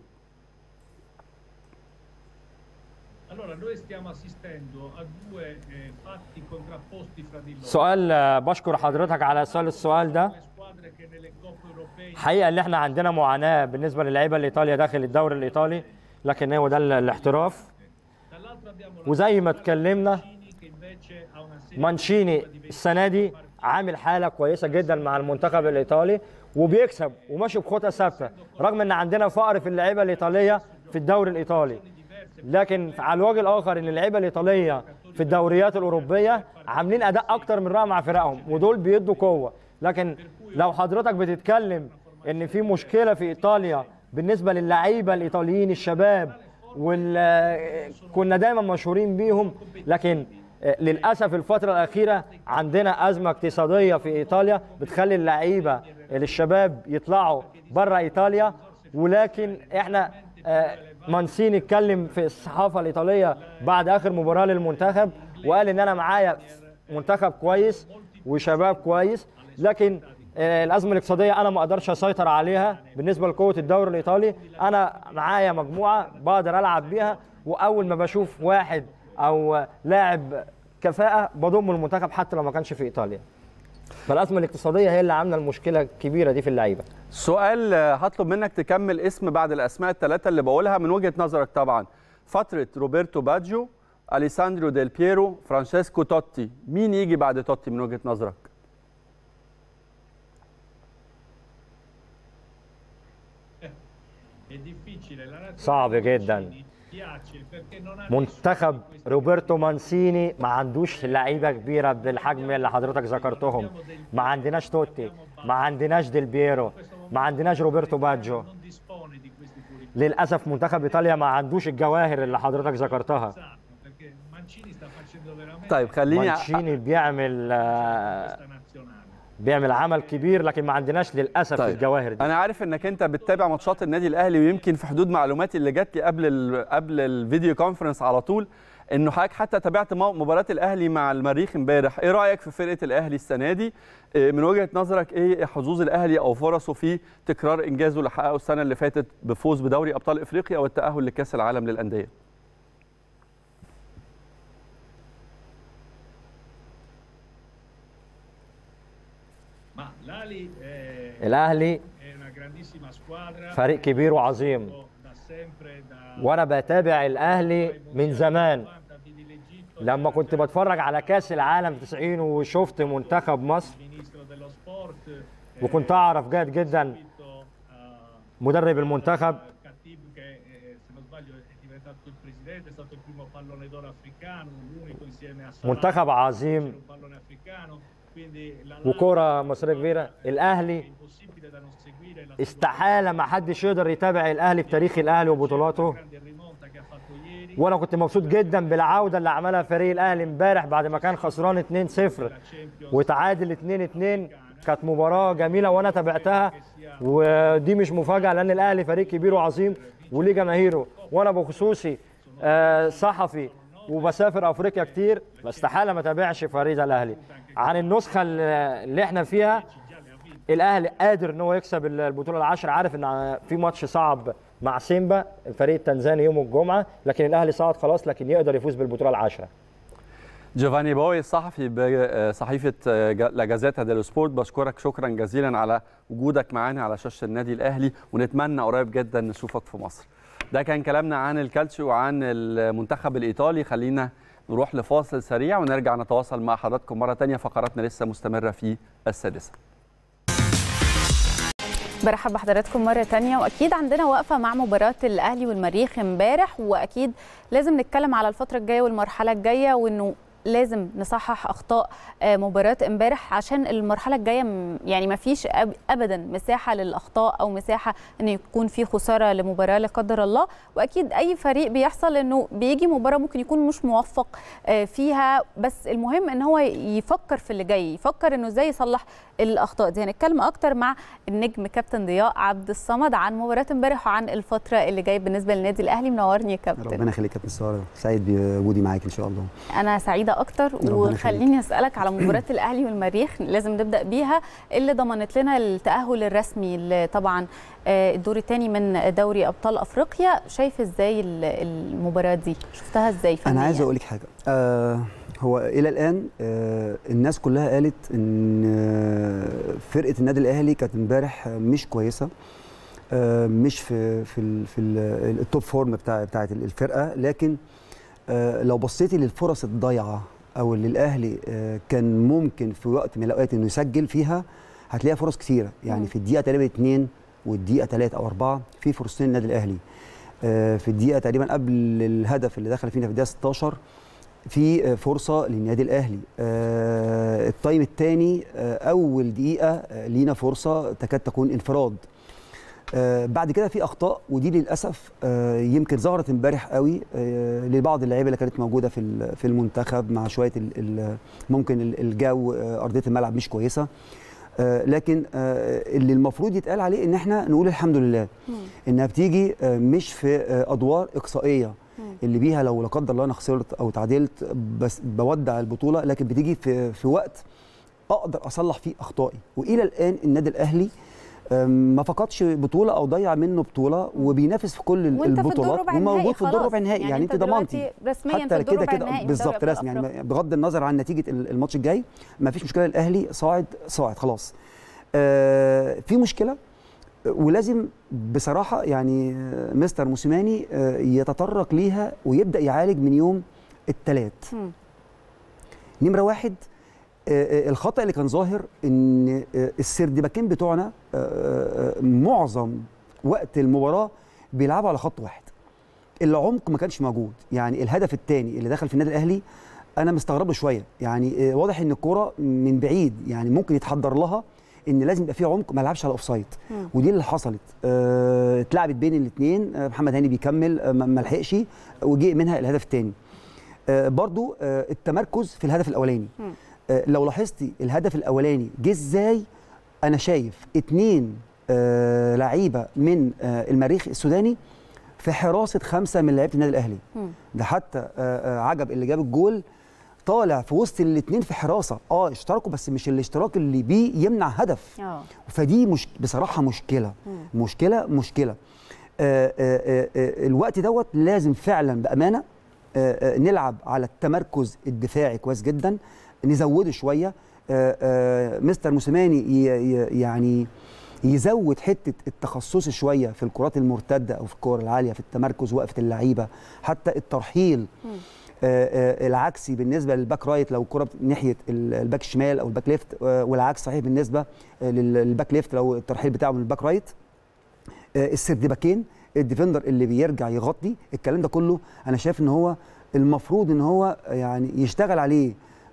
Allora, noi stiamo assistendo a due eh, fatti contrapposti fra di loro. سؤال آه، بشكر حضرتك على سؤال السؤال ده Le squadre che nelle coppe europee حقيقه ان احنا عندنا معاناه بالنسبه للعيبه الايطاليا داخل الدوري الايطالي لكن هو ده ال- الاحتراف dall'altro abbiamo la وزي ما اتكلمنا Mancini che invece ha una serie مانشيني السنه دي عامل حاله كويسه جدا مع المنتخب الايطالي وبيكسب وماشي بخطى ثابته رغم ان عندنا فقر في اللعيبه الايطاليه في الدوري الايطالي لكن على الوجه الاخر ان اللعيبه الايطاليه في الدوريات الاوروبيه عاملين اداء اكتر من رائع مع فرقهم ودول بيدوا قوه لكن لو حضرتك بتتكلم ان في مشكله في ايطاليا بالنسبه للعيبه الايطاليين الشباب وال كنا دايما مشهورين بيهم لكن للاسف الفتره الاخيره عندنا ازمه اقتصاديه في ايطاليا بتخلي اللعيبه الشباب يطلعوا بره ايطاليا ولكن احنا آه، مانسيني اتكلم في الصحافه الايطاليه بعد اخر مباراه للمنتخب وقال ان انا معايا منتخب كويس وشباب كويس لكن آه، الازمه الاقتصاديه انا ما اقدرش اسيطر عليها بالنسبه لقوه الدوري الايطالي انا معايا مجموعه بقدر العب بيها واول ما بشوف واحد او لاعب كفاءه بضم المنتخب حتى لو ما كانش في ايطاليا فالازمه الاقتصاديه هي اللي عامله المشكله الكبيره دي في اللعيبه سؤال آه، هطلب منك تكمل اسم بعد الاسماء الثلاثه اللي بقولها من وجهه نظرك طبعا فتره روبرتو باجيو اليساندرو ديل بيرو فرانشيسكو توتي مين يجي بعد توتي من وجهه نظرك è difficile. La nazione صعب di جدا. Mancini piace perché non ha منتخب nessuno di questi روبرتو مانسيني ما عندوش لعيبه كبيره بالحجم اللي حضرتك ذكرتهم ما عندناش توتي ما عندناش ديل بيرو ما عندناش روبرتو باجيو non dispone di questi fuori للاسف منتخب ايطاليا ما عندوش الجواهر اللي حضرتك ذكرتها perché Mancini sta facendo veramente طيب خليني مانشيني بيعمل آه، questa nazionale. بيعمل عمل كبير لكن ما عندناش للاسف طيب. الجواهر دي انا عارف انك انت بتتابع ماتشات النادي الاهلي ويمكن في حدود معلوماتي اللي جات لي قبل ال قبل الفيديو كونفرنس على طول انه حضرتك حتى تابعت مو- مباراه الاهلي مع المريخ امبارح ايه رايك في فرقه الاهلي السنه دي إيه من وجهه نظرك ايه حظوظ الاهلي او فرصه في تكرار انجازه اللي حققه السنه اللي فاتت بفوز بدوري ابطال افريقيا والتاهل لكاس العالم للانديه Ma l'Ali è, الاهلي è una grandissima squadra. فريق كبير وعظيم Da sempre, da وانا بتابع الاهلي من زمان 90 vidi l'Egitto, لما كنت بتفرج على كاس العالم 90 وشفت منتخب مصر ministro dello sport, eh, وكنت اعرف جيد جدا subito, eh, مدرب المنتخب Khatib che eh, se non sbaglio è diventato il presidente, è stato il primo pallone d'oro africano, l'unico insieme a Salah, منتخب عظيم un pallone africano, quindi la وكرة مصرية كبيرة è الاهلي impossibile da non seguire la استحالة ما حدش يقدر يتابع الاهلي في تاريخ الاهلي وبطولاته grande rimonta che ha fatto ieri وانا كنت مبسوط جدا بالعوده اللي عملها فريق الاهلي امبارح بعد ما كان خسران 2-0 وتعادل 2-2 كانت مباراه جميله وانا تابعتها ودي مش مفاجاه لان الاهلي فريق كبير وعظيم وليه جماهيره وانا بخصوصي آه، صحفي وبسافر افريقيا كتير استحاله ما تابعش فريق الاهلي عن النسخه اللي احنا فيها الاهلي قادر ان هو يكسب البطوله العشر عارف ان في ماتش صعب مع سيمبا الفريق التنزاني يوم الجمعه لكن الاهلي صعد خلاص لكن يقدر يفوز بالبطوله العشره جوفاني باوي صحفي بصحيفه لا جازيتا ديلو سبورت بشكرك شكرا جزيلا على وجودك معانا على شاشه النادي الاهلي ونتمنى قريب جدا نشوفك في مصر ده كان كلامنا عن الكالتشيو وعن المنتخب الايطالي خلينا نروح لفاصل سريع ونرجع نتواصل مع حضراتكم مره تانية فقراتنا لسه مستمره في السادسه برحب بحضراتكم مرة تانية وأكيد عندنا وقفة مع مباراة الأهلي والمريخ امبارح وأكيد لازم نتكلم على الفترة الجاية والمرحلة الجاية وإنه لازم نصحح اخطاء مباراه امبارح عشان المرحله الجايه يعني ما فيش ابدا مساحه للاخطاء او مساحه ان يكون في خساره لمباراه لا قدر الله واكيد اي فريق بيحصل انه بيجي مباراه ممكن يكون مش موفق فيها بس المهم ان هو يفكر في اللي جاي يفكر انه ازاي يصلح الاخطاء دي هنتكلم اكتر مع النجم كابتن ضياء عبد الصمد عن مباراه امبارح وعن الفتره اللي جايه بالنسبه للنادي الاهلي منورني يا كابتن ربنا يخليك يا كابتن ساره سعيد بوجودي معاك ان شاء الله انا سعيده اكتر وخليني اسالك على مباراه الاهلي والمريخ لازم نبدا بيها اللي ضمنت لنا التاهل الرسمي اللي طبعا الدور الثاني من دوري ابطال افريقيا شايف ازاي المباراه دي شفتها ازاي انا عايز اقول لك حاجه آه هو الى الان آه الناس كلها قالت ان آه فرقه النادي الاهلي كانت امبارح مش كويسه آه مش في في في التوب فورم بتاع بتاعه الفرقه لكن آه لو بصيتي للفرص الضايعه او اللي الاهلي آه كان ممكن في وقت من الاوقات انه يسجل فيها هتلاقيها فرص كثيره يعني في الدقيقه تقريبا 2 والدقيقه 3 او 4 في فرصتين للنادي الاهلي آه في الدقيقه تقريبا قبل الهدف اللي دخل فينا في الدقيقه 16 في فرصه للنادي الاهلي آه التايم الثاني آه اول دقيقه آه لينا فرصه تكاد تكون انفراد آه بعد كده في اخطاء ودي للاسف آه يمكن ظهرت امبارح قوي آه لبعض اللعيبه اللي كانت موجوده في في المنتخب مع شويه ال ال ممكن الجو آه ارضيه الملعب مش كويسه آه لكن آه اللي المفروض يتقال عليه ان احنا نقول الحمد لله انها بتيجي آه مش في آه ادوار اقصائيه اللي بيها لو لا قدر الله انا خسرت او تعادلت بس بودع البطوله لكن بتيجي في في وقت اقدر اصلح فيه اخطائي والى الان النادي الاهلي ما فقدش بطوله او ضيع منه بطوله وبينافس في كل البطولات وموجود في الدور ربع النهائي يعني, يعني انت ضمنتي رسميا حتى كده كده بالظبط رسمي يعني بغض النظر عن نتيجه الماتش الجاي ما فيش مشكله الاهلي صاعد صاعد خلاص آه في مشكله ولازم بصراحه يعني مستر موسيماني يتطرق ليها ويبدا يعالج من يوم الثلاث نمره واحد الخطا اللي كان ظاهر ان السردباكين بتوعنا معظم وقت المباراه بيلعبوا على خط واحد العمق ما كانش موجود يعني الهدف الثاني اللي دخل في النادي الاهلي انا مستغرب له شويه يعني واضح ان الكوره من بعيد يعني ممكن يتحضر لها ان لازم يبقى في عمق ما لعبش على اوفسايد ودي اللي حصلت أه اتلعبت بين الاثنين محمد هاني بيكمل ما لحقش وجي منها الهدف الثاني أه برضو أه التمركز في الهدف الاولاني أه لو لاحظتي الهدف الاولاني جه ازاي انا شايف اثنين أه لعيبه من أه المريخ السوداني في حراسه خمسه من لعيبه النادي الاهلي ده حتى أه أه عجب اللي جاب الجول طالع في وسط الاثنين في حراسه اه اشتركوا بس مش الاشتراك اللي بيه يمنع هدف أوه. فدي مش بصراحه مشكله مم. مشكله مشكله آآ آآ آآ الوقت دوت لازم فعلا بامانه آآ نلعب على التمركز الدفاعي كويس جدا نزوده شويه آآ مستر موسيماني يعني يزود حته التخصص شويه في الكرات المرتده او في الكور العاليه في التمركز وقفه اللعيبه حتى الترحيل مم. آآ آآ العكسي بالنسبه للباك رايت لو الكره ناحيه الباك الشمال او الباك ليفت والعكس صحيح بالنسبه للباك ليفت لو الترحيل بتاعه من الباك رايت السردباكين الديفندر اللي بيرجع يغطي الكلام ده كله انا شايف ان هو المفروض ان هو يعني يشتغل عليه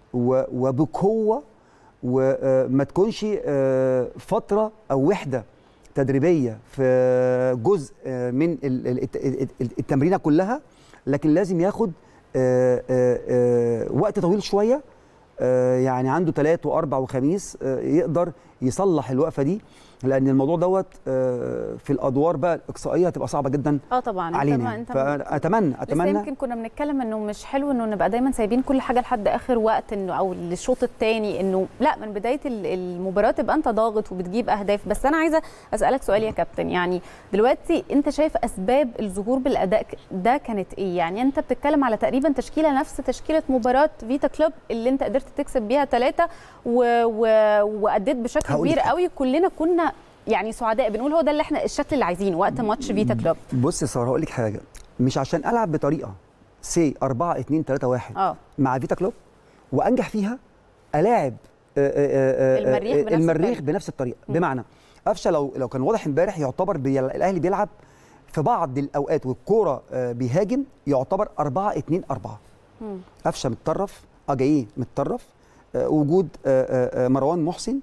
وبقوه وما تكونش فتره او وحده تدريبيه في جزء من التمرينه كلها لكن لازم ياخد آه، آه، آه، وقت طويل شويه آه، يعني عنده ثلاث واربع وخميس آه، يقدر يصلح الوقفه دي لان الموضوع دوت آه، في الادوار بقى الاقصائيه هتبقى صعبه جدا اه طبعا أنت علينا ما- يعني. انت فاتمنى لسه اتمنى يمكن كنا بنتكلم انه مش حلو انه نبقى دايما سايبين كل حاجه لحد اخر وقت انه او الشوط الثاني انه لا من بدايه ال- المباراه تبقى انت ضاغط وبتجيب اهداف بس انا عايزه اسالك سؤال يا كابتن يعني دلوقتي انت شايف اسباب الظهور بالاداء ك- ده كانت ايه يعني انت بتتكلم على تقريبا تشكيله نفس تشكيله مباراه فيتا كلوب اللي انت قدرت تكسب بيها ثلاثه و... و... واديت بشكل هقول كبير لك. قوي كلنا كنا يعني سعداء بنقول هو ده اللي احنا الشكل اللي عايزينه وقت ماتش فيتا كلوب بص يا ساره هقول لك حاجه مش عشان العب بطريقه سي 4 2 3 1 اه مع فيتا كلوب وانجح فيها الاعب آه، آه، آه، المريخ بنفس المريخ الطريقة. بنفس الطريقه بمعنى قفشه لو لو كان واضح امبارح يعتبر بي الاهلي بيلعب في بعض الاوقات والكوره آه، بيهاجم يعتبر 4 2 4 مم. قفشه متطرف اجاييه متطرف آه، وجود آه، آه، آه، مروان محسن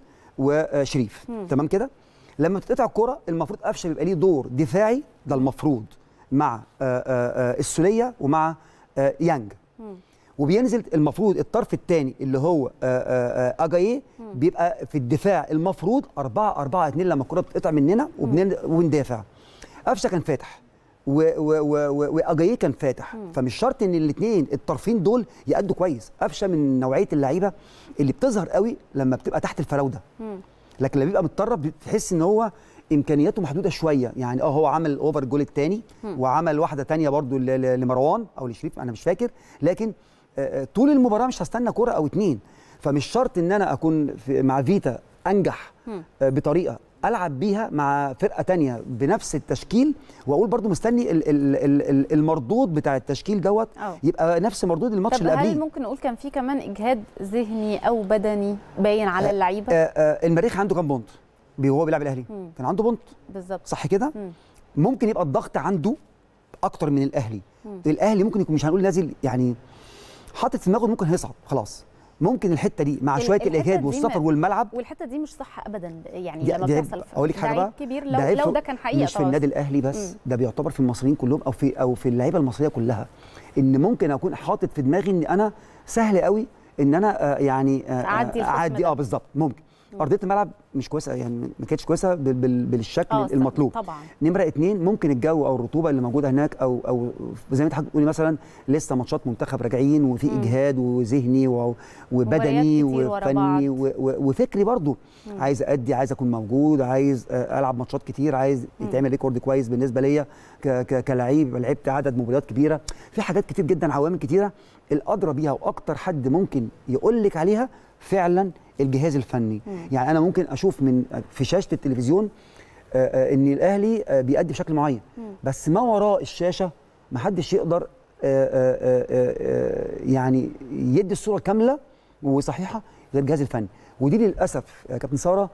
وشريف مم. تمام كده لما تتقطع الكوره المفروض قفشه بيبقى ليه دور دفاعي ده المفروض مع آه، آه، آه، السوليه ومع آه، يانج مم. وبينزل المفروض الطرف الثاني اللي هو آه، آه، آه، اجاييه بيبقى في الدفاع المفروض 4 4 2 لما الكره بتقطع مننا وبن- وبندافع قفشه كان فاتح و- و- و- و- واجاييه كان فاتح فمش شرط ان الاثنين الطرفين دول يأدوا كويس قفشه من نوعيه اللعيبه اللي بتظهر قوي لما بتبقى تحت الفراوده مم. لكن لما بيبقى متطرف بتحس ان هو امكانياته محدوده شويه يعني اه هو عمل الاوفر جول الثاني وعمل واحده تانية برضو ل- ل- لمروان او لشريف انا مش فاكر لكن آه، آه، طول المباراه مش هستنى كره او اتنين فمش شرط ان انا اكون في مع فيتا انجح مم. آه، بطريقه العب بيها مع فرقه تانية بنفس التشكيل واقول برضو مستني ال- ال- ال- ال- المردود بتاع التشكيل دوت أه. يبقى نفس مردود الماتش طب اللي هل قبليه ممكن نقول كان في كمان اجهاد ذهني او بدني باين على اللعيبه آه، آه، المريخ عنده كام بونت بي- وهو بيلعب الاهلي مم. كان عنده بونت بالظبط صح كده مم. ممكن يبقى الضغط عنده اكتر من الاهلي مم. الاهلي ممكن يكون مش هنقول نازل يعني حاطط في دماغه إنه ممكن هيصعد خلاص ممكن الحته دي مع ال- شويه الحتة الاجهاد دي والسفر ما- والملعب والحته دي مش صح ابدا يعني دي- لما دي عيب. بتحصل اقول لك حاجه ده عيب بقى كبير ده لو عيب لو في- ده كان حقيقه مش في طبعاً. النادي الاهلي بس مم. ده بيعتبر في المصريين كلهم او في او في اللعيبه المصريه كلها ان ممكن اكون حاطط في دماغي ان انا سهل قوي ان انا آه، يعني آه، أعدي آه، الخصم اعدي ده. اه بالظبط ممكن ارضيه الملعب مش كويسه يعني ما كانتش كويسه بال- بال- بالشكل آه، المطلوب طبعا نمره اتنين ممكن الجو او الرطوبه اللي موجوده هناك او او زي ما انت حضرتك بتقولي مثلا لسه ماتشات منتخب راجعين وفي مم. اجهاد وذهني و- وبدني مباريات كتير ورا وفني بعض. و- و- وفكري برضو مم. عايز ادي عايز اكون موجود عايز آه، العب ماتشات كتير عايز مم. يتعمل ريكورد كويس بالنسبه ليا ك- ك- كلعيب لعبت عدد مباريات كبيره في حاجات كتير جدا عوامل كتيره الادرى بيها واكتر حد ممكن يقول لك عليها فعلا الجهاز الفني مم. يعني انا ممكن اشوف من في شاشه التلفزيون آه، آه، ان الاهلي آه، بيأدي بشكل معين مم. بس ما وراء الشاشه ما حدش يقدر آه، آه، آه، آه، يعني يدي الصوره كامله وصحيحه غير الجهاز الفني ودي للاسف يا كابتن ساره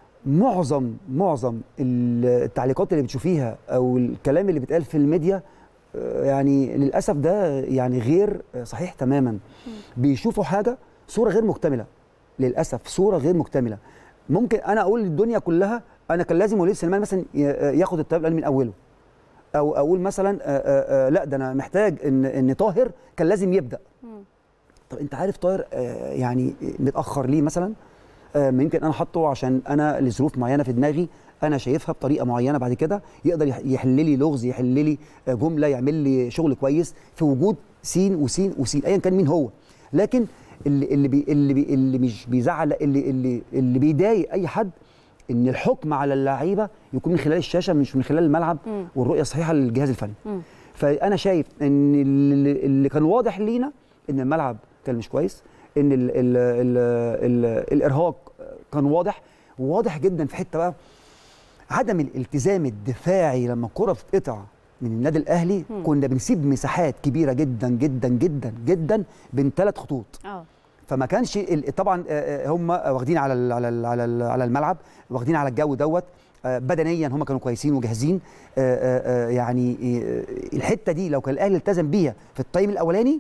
معظم معظم التعليقات اللي بتشوفيها او الكلام اللي بيتقال في الميديا آه، يعني للاسف ده يعني غير آه، صحيح تماما بيشوفوا حاجه صوره غير مكتمله للاسف صوره غير مكتمله ممكن انا اقول للدنيا كلها انا كان لازم وليد سليمان مثلا ي- ياخد الطيب الأهلي من اوله او اقول مثلا آه، آه، آه، لا ده انا محتاج ان ان طاهر كان لازم يبدا مم. طب انت عارف طاهر آه، يعني متاخر ليه مثلا آه، ما يمكن انا حاطه عشان انا لظروف معينه في دماغي انا شايفها بطريقه معينه بعد كده يقدر يح- يحل لي لغز يحل لي آه، جمله يعمل لي شغل كويس في وجود سين وسين وسين ايا كان مين هو لكن اللي اللي بي اللي, بي اللي مش بيزعل اللي اللي اللي بيضايق اي حد ان الحكم على اللعيبه يكون من خلال الشاشه مش من خلال الملعب مم. والرؤيه الصحيحه للجهاز الفني مم. فانا شايف ان اللي, اللي كان واضح لينا ان الملعب كان مش كويس ان ال ال ال ال الارهاق كان واضح وواضح جدا في حته بقى عدم الالتزام الدفاعي لما الكره بتتقطع من النادي الاهلي مم. كنا بنسيب مساحات كبيره جدا جدا جدا جدا بين ثلاث خطوط اه فما كانش ال- طبعا آه، آه، هم واخدين على ال- على ال- على ال- على الملعب واخدين على الجو دوت آه، بدنيا هم كانوا كويسين وجاهزين آه، آه، آه، يعني آه، الحته دي لو كان الاهلي التزم بيها في التايم الاولاني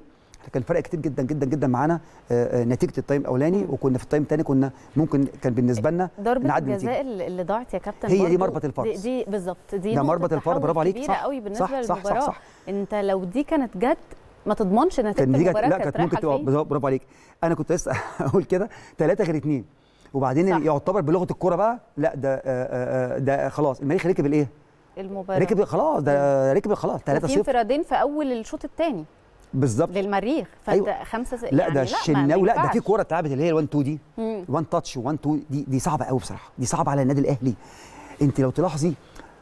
كان فرق كتير جدا جدا جدا معانا آه، آه، نتيجه التايم الاولاني وكنا في التايم الثاني كنا ممكن كان بالنسبه لنا ضربة نعدي الجزاء النتيجة. اللي ضاعت يا كابتن هي دي برضو مربط الفرس. دي, دي بالظبط دي ده نقطة مربط الفرس، تحول برافو عليك. كبيرة صح، قوي بالنسبة صح، صح، صح، للمباراة صح. انت لو دي كانت جت ما تضمنش نتيجة كان نتيجه المباراة لا كانت ممكن رايحة تبقى لفين. بالظبط، برافو عليك انا كنت لسه اقول كده ثلاثه غير اثنين وبعدين صح. اللي يعتبر بلغه الكوره بقى لا ده آه، آه، آه، ده خلاص المريخ ركب الايه؟ المباراة ركب خلاص ده ركب خلاص 3 وفي 0 انفرادين في اول الشوط الثاني بالظبط للمريخ فانت أيوة. خمسة س... لا يعني ده ما- ما الشناوي لا ده في ينفعش. كوره اتلعبت اللي هي 1 2 دي مم. 1 تاتش 1 2 دي دي صعبه قوي بصراحه دي صعبه على النادي الاهلي انت لو تلاحظي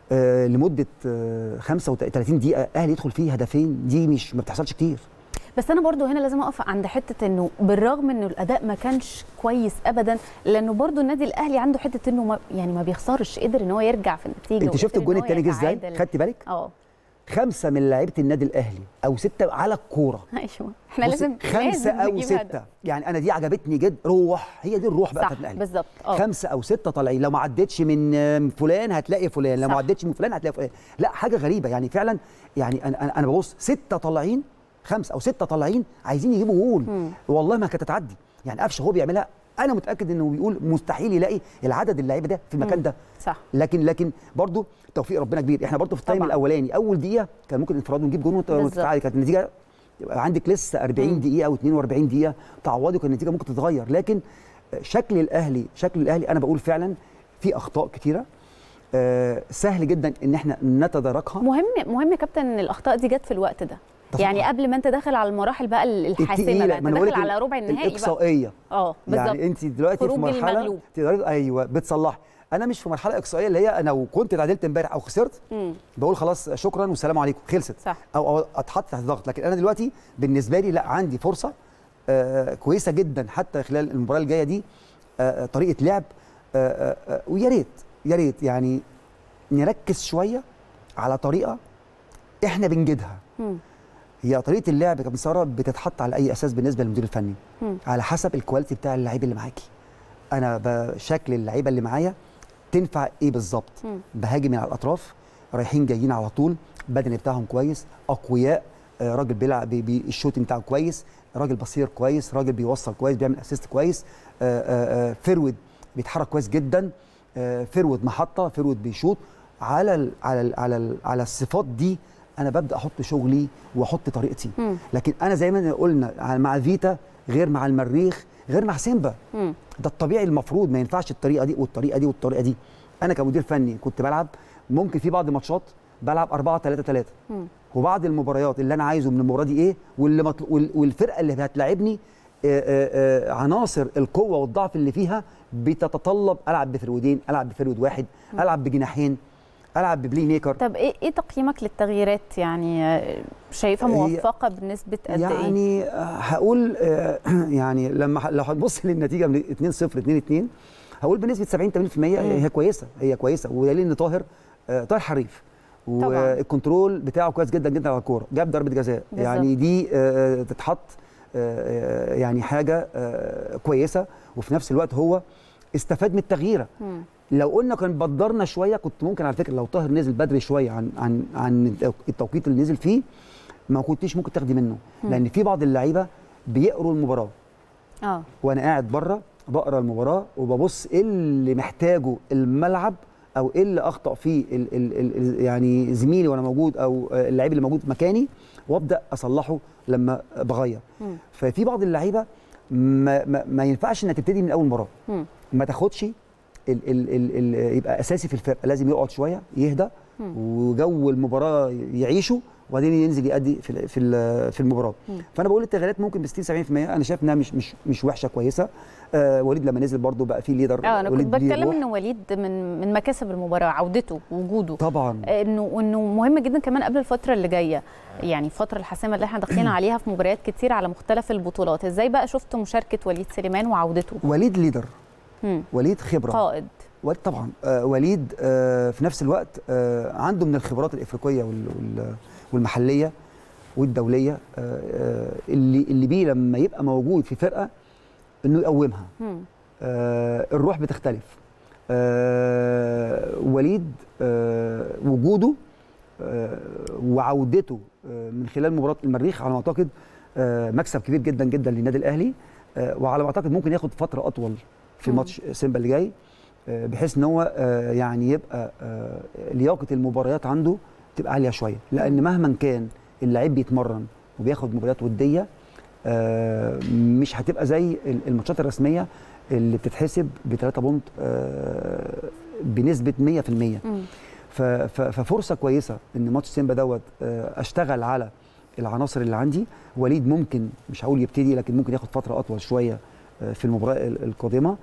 آه لمده آه 35 دقيقه اهلي يدخل فيه هدفين دي مش ما بتحصلش كتير بس انا برضو هنا لازم اقف عند حته انه بالرغم انه الاداء ما كانش كويس ابدا لانه برضو النادي الاهلي عنده حته انه ما يعني ما بيخسرش قدر ان هو يرجع في النتيجه انت شفت وقدر الجون إن هو الثاني جه ازاي يتعادل. خدت بالك اه خمسه من لعيبه النادي الاهلي او سته على الكوره ايوه احنا بصي، لازم خمسه لازم او نجيب سته هدف. يعني انا دي عجبتني جدا روح هي دي الروح بقى صح بتاعت الاهلي بالظبط اه خمسه او سته طالعين لو ما عدتش من آه، فلان هتلاقي فلان لو ما صح. عدتش من فلان هتلاقي فلان لا حاجه غريبه يعني فعلا يعني انا انا, أنا ببص سته طالعين خمسه او سته طالعين عايزين يجيبوا جول والله ما كانت هتعدي يعني قفشه هو بيعملها انا متاكد انه بيقول مستحيل يلاقي العدد اللعيبه ده في المكان ده صح لكن لكن برضو توفيق ربنا كبير احنا برضو في التايم طبعاً. الاولاني اول دقيقه كان ممكن انفراد ونجيب جون وت- بالظبط. وتتعادل كانت النتيجه يبقى عندك لسه 40 دقيقه او 42 دقيقه تعوضي كانت النتيجه ممكن تتغير لكن شكل الاهلي شكل الاهلي انا بقول فعلا في اخطاء كتيره آه، سهل جدا ان احنا نتداركها مهم مهم يا كابتن ان الاخطاء دي جت في الوقت ده طبعاً. يعني قبل ما انت داخل على المراحل بقى الحاسمه التقيلة، بقى انت ما أنا بقول داخل لك على ربع النهائي بقى الاقصائيه اه بالظبط يعني انت دلوقتي في خروج مرحله المغلوب. تقدري ايوه بتصلحي انا مش في مرحله اقصائيه اللي هي انا وكنت اتعادلت امبارح او خسرت مم. بقول خلاص شكرا والسلام عليكم خلصت صح. او او اتحط تحت ضغط لكن انا دلوقتي بالنسبه لي لا عندي فرصه آه كويسه جدا حتى خلال المباراه الجايه دي آه آه، طريقه لعب آه آه آه، ويا ريت يا ريت يعني نركز شويه على طريقه احنا بنجدها مم. هي طريقه اللعب يا كابتن ساره بتتحط على اي اساس بالنسبه للمدير الفني مم. على حسب الكواليتي بتاع اللعيب اللي معاكي انا بشكل اللعيبه اللي معايا تنفع ايه بالظبط مم. بهاجم من على الاطراف رايحين جايين على طول بدني بتاعهم كويس اقوياء آه، راجل بيلعب بي- بي- الشوتنج بتاعه كويس راجل بصير كويس راجل بيوصل كويس بيعمل اسيست كويس آه، آه، آه، فرود بيتحرك كويس جدا آه، فرود محطه فرود بيشوط على ال على ال على ال على الصفات دي انا ببدا احط شغلي واحط طريقتي مم. لكن انا زي ما قلنا مع فيتا غير مع المريخ غير مع سيمبا مم. ده الطبيعي المفروض ما ينفعش الطريقه دي والطريقه دي والطريقه دي انا كمدير فني كنت بلعب ممكن في بعض الماتشات بلعب 4 3 3 مم. وبعض المباريات اللي انا عايزه من المباراه دي ايه واللي مطل... وال- والفرقه اللي هتلاعبني آه، آه، آه، عناصر القوه والضعف اللي فيها بتتطلب العب بفرودين العب بفرود واحد العب بجناحين العب ببلاي ميكر طب ايه ايه تقييمك للتغييرات يعني آه، شايفها هي- موفقه بنسبه قد ايه يعني آه، هقول آه، يعني لما ح- لو هتبص للنتيجه من 2 0 2 2 هقول بنسبه 70 80% هي كويسه هي كويسه ودليل ان طاهر آه، طاهر حريف طبعاً. والكنترول بتاعه كويس جدا جدا على الكوره جاب ضربه جزاء بالظبط. يعني دي آه، تتحط آه، يعني حاجه آه، كويسه وفي نفس الوقت هو استفاد من التغييره مم. لو قلنا كان بدرنا شويه كنت ممكن على فكره لو طاهر نزل بدري شويه عن عن عن التوقيت اللي نزل فيه ما كنتش ممكن تاخدي منه لان في بعض اللعيبه بيقروا المباراه اه وانا قاعد بره بقرا المباراه وببص ايه اللي محتاجه الملعب او ايه اللي اخطا فيه ال ال ال ال يعني زميلي وانا موجود او آه، اللعيب اللي موجود مكاني وابدا اصلحه لما بغير مم. ففي بعض اللعيبه ما, ما, ما ينفعش انها تبتدي من اول مباراه مم. ما تاخدش ال ال ال ال يبقى اساسي في الفرقه لازم يقعد شويه يهدى وجو المباراه يعيشه وبعدين ينزل يأدي في ال- في ال- في المباراه فانا بقول التغييرات ممكن ب 60 70% انا شايف انها مش مش مش وحشه كويسه آه وليد لما نزل برده بقى فيه ليدر اه انا كنت وليد ليه بتكلم روح. ان وليد من من مكاسب المباراه عودته وجوده طبعا انه انه مهم جدا كمان قبل الفتره اللي جايه يعني الفتره الحاسمه اللي احنا داخلين عليها في مباريات كتير على مختلف البطولات ازاي بقى شفت مشاركه وليد سليمان وعودته وليد ليدر مم. وليد خبره قائد وليد طبعا آه وليد آه في نفس الوقت آه عنده من الخبرات الافريقيه وال وال والمحليه والدوليه آه آه اللي اللي بيه لما يبقى موجود في فرقه انه يقومها مم. آه الروح بتختلف آه وليد آه وجوده آه وعودته آه من خلال مباراه المريخ على ما اعتقد آه، مكسب كبير جدا جدا للنادي الاهلي آه، وعلى ما اعتقد ممكن ياخد فتره اطول في مم. ماتش سيمبا اللي جاي آه، بحيث ان هو آه، يعني يبقى آه، لياقه المباريات عنده تبقى عاليه شويه لان مهما كان اللعيب بيتمرن وبياخد مباريات وديه آه، مش هتبقى زي ال- الماتشات الرسميه اللي بتتحسب ب 3 بونت آه، بنسبه 100% مم. ف- ف- ففرصه كويسه ان ماتش سيمبا دوت آه، اشتغل على العناصر اللي عندي وليد ممكن مش هقول يبتدي لكن ممكن ياخد فتره اطول شويه آه، في المباراه ال- القادمه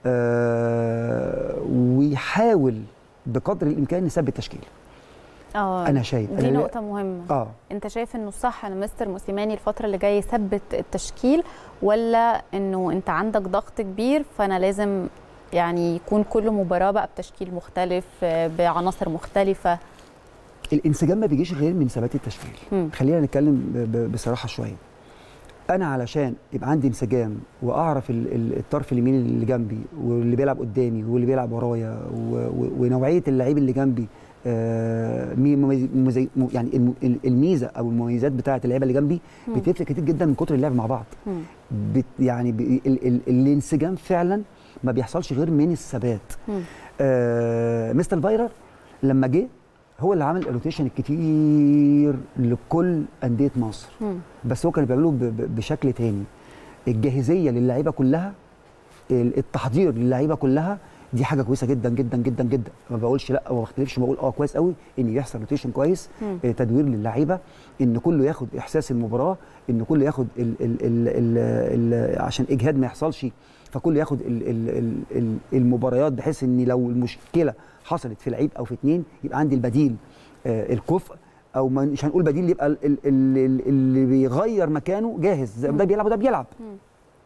آه، ويحاول بقدر الامكان يثبت تشكيل اه انا شايف دي أنا نقطة مهمة اه انت شايف انه صح ان مستر موسيماني الفترة اللي جاية يثبت التشكيل ولا انه انت عندك ضغط كبير فانا لازم يعني يكون كل مباراة بقى بتشكيل مختلف آه، بعناصر مختلفة الانسجام ما بيجيش غير من ثبات التشكيل مم. خلينا نتكلم ب- ب- بصراحه شويه انا علشان يبقى عندي انسجام واعرف ال- ال- الطرف اليمين اللي جنبي واللي بيلعب قدامي واللي بيلعب ورايا و- و- ونوعيه اللعيب اللي جنبي آه، مي- مميز- مميز- م- يعني الم- ال- الميزه او المميزات بتاعه اللعيبه اللي جنبي مم. بتفرق كتير جدا من كتر اللعب مع بعض مم. بت يعني ب- ال- ال- الانسجام فعلا ما بيحصلش غير من الثبات مم. آه مستر فايرر لما جه هو اللي عمل الروتيشن الكتير لكل انديه مصر مم. بس هو كان بيعمله ب- ب- بشكل تاني الجاهزيه للعيبه كلها ال- التحضير للعيبه كلها دي حاجه كويسه جدا جدا جدا جدا ما بقولش لا وما بختلفش بقول اه كويس قوي ان يحصل روتيشن كويس مم. آه، تدوير للعيبه ان كله ياخد احساس المباراه ان كله ياخد ال ال ال ال ال عشان اجهاد ما يحصلش فكله ياخد ال ال ال ال المباريات بحيث ان لو المشكله حصلت في لعيب او في اتنين يبقى عندي البديل آه، الكفء او ما- مش هنقول بديل يبقى ال- ال- ال- اللي بيغير مكانه جاهز زي ده بيلعب وده بيلعب مم.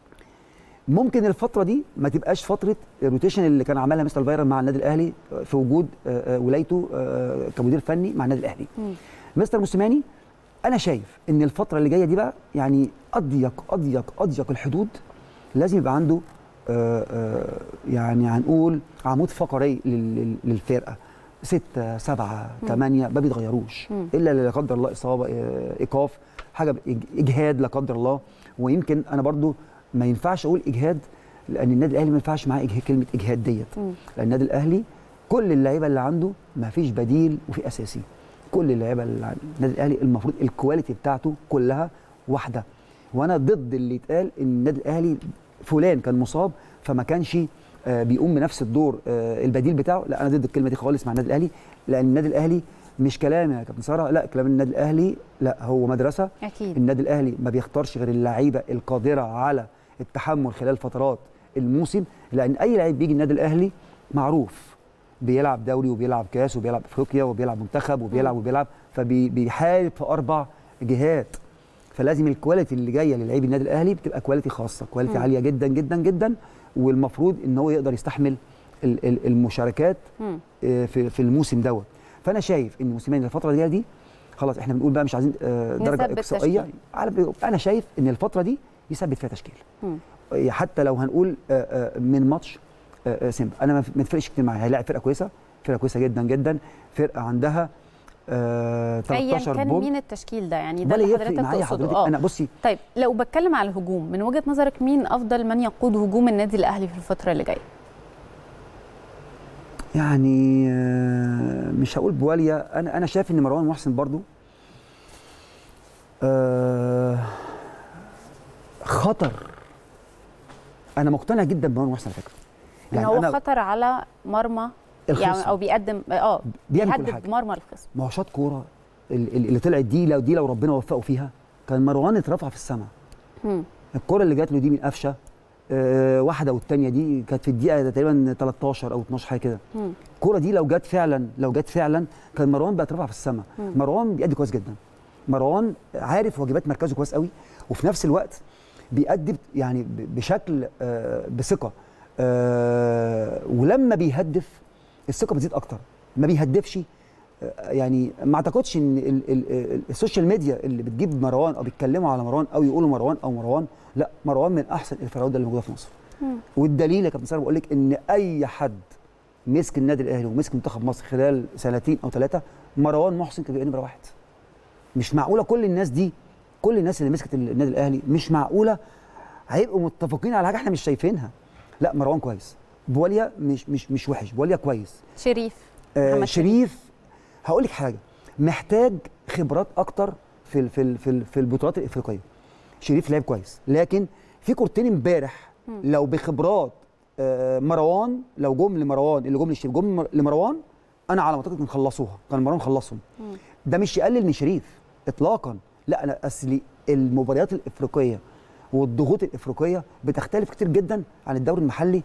ممكن الفتره دي ما تبقاش فتره الروتيشن اللي كان عملها مستر فايرر مع النادي الاهلي في وجود آه، آه، ولايته آه، كمدير فني مع النادي الاهلي مم. مستر موسيماني انا شايف ان الفتره اللي جايه دي بقى يعني اضيق اضيق اضيق الحدود لازم يبقى عنده آه، آه، يعني هنقول عمود فقري لل- لل- للفرقه ستة سبعة مم. ثمانية ما بيتغيروش مم. إلا لا قدر الله إصابة آه، إيقاف حاجة إج- إجهاد لا قدر الله ويمكن أنا برضو ما ينفعش أقول إجهاد لأن النادي الأهلي ما ينفعش معاه إجهاد كلمة إجهاد ديت مم. لأن النادي الأهلي كل اللعيبة اللي عنده ما فيش بديل وفي أساسي كل اللعيبة اللي عند النادي الأهلي المفروض الكواليتي بتاعته كلها واحدة وأنا ضد اللي يتقال إن النادي الأهلي فلان كان مصاب فما كانش آه، بيقوم بنفس الدور آه، البديل بتاعه لا انا ضد الكلمه دي خالص مع النادي الاهلي لان النادي الاهلي مش كلام يا كابتن ساره لا كلام النادي الاهلي لا هو مدرسه اكيد النادي الاهلي ما بيختارش غير اللعيبه القادره على التحمل خلال فترات الموسم لان اي لعيب بيجي النادي الاهلي معروف بيلعب دوري وبيلعب كاس وبيلعب افريقيا وبيلعب منتخب وبيلعب وبيلعب فبيحارب في اربع جهات فلازم الكواليتي اللي جايه للعيب النادي الاهلي بتبقى كواليتي خاصه كواليتي مم. عاليه جدا جدا جدا والمفروض ان هو يقدر يستحمل ال- ال- المشاركات مم. آه، في في الموسم دوت فانا شايف ان موسيماني الفتره دي دي خلاص احنا بنقول بقى مش عايزين آه، درجه نثبت اقصائيه تشكيل. على انا شايف ان الفتره دي يثبت فيها تشكيل مم. آه، حتى لو هنقول آه، آه، من ماتش آه، آه، سيمبا انا ما ما تفرقش كتير معايا هيلاعب فرقه كويسه فرقه كويسه جدا جدا فرقه عندها آه، ايا 13 كان بونت مين التشكيل ده يعني ده ولا اللي يفرق حضرتك معايا تقصده حضرتك اه انا بصي طيب لو بتكلم على الهجوم من وجهه نظرك مين افضل من يقود هجوم النادي الاهلي في الفتره اللي جايه يعني آه، مش هقول بواليا انا انا شايف ان مروان محسن برضو آه، خطر انا مقتنع جدا بمروان محسن على فكره ان هو خطر على مرمى يعني الخصم او بيقدم اه بيعمل كل بيهدد حاجه مرمى الخصم ما هو شاط كوره ال- ال- اللي طلعت دي لو دي لو ربنا وفقه فيها كان مروان اترفع في السماء مم. الكوره اللي جات له دي من قفشه آه، واحده والثانيه دي كانت في الدقيقه تقريبا 13 او 12 حاجه كده مم. الكوره دي لو جت فعلا لو جت فعلا كان مروان بقى اترفع في السماء مم. مروان بيأدي كويس جدا مروان عارف واجبات مركزه كويس قوي وفي نفس الوقت بيأدي بت- يعني ب- بشكل آه، بثقه آه، ولما بيهدف الثقه بتزيد اكتر ما بيهدفش آه، يعني ما اعتقدش ان ال ال ال السوشيال ميديا اللي بتجيب مروان او بيتكلموا على مروان او يقولوا مروان او مروان لا مروان من احسن الفراوده اللي موجوده في مصر مم. والدليل يا كابتن ساره بقول لك ان اي حد مسك النادي الاهلي ومسك منتخب مصر خلال سنتين او ثلاثه مروان محسن كان بيبقى نمره واحد مش معقوله كل الناس دي كل الناس اللي مسكت النادي الاهلي مش معقوله هيبقوا متفقين على حاجه احنا مش شايفينها لا مروان كويس بوليا مش مش مش وحش بوليا كويس شريف آه محمد شريف هقول لك حاجه محتاج خبرات اكتر في ال- في ال- في ال- في البطولات الافريقيه شريف لعب كويس لكن في كورتين امبارح لو بخبرات آه مروان لو جم لمروان اللي جم للشريف جم لمروان انا على ما اعتقد كان خلصوها كان مروان خلصهم ده مش يقلل من شريف اطلاقا لا انا اصلي المباريات الافريقيه والضغوط الافريقيه بتختلف كتير جدا عن الدوري المحلي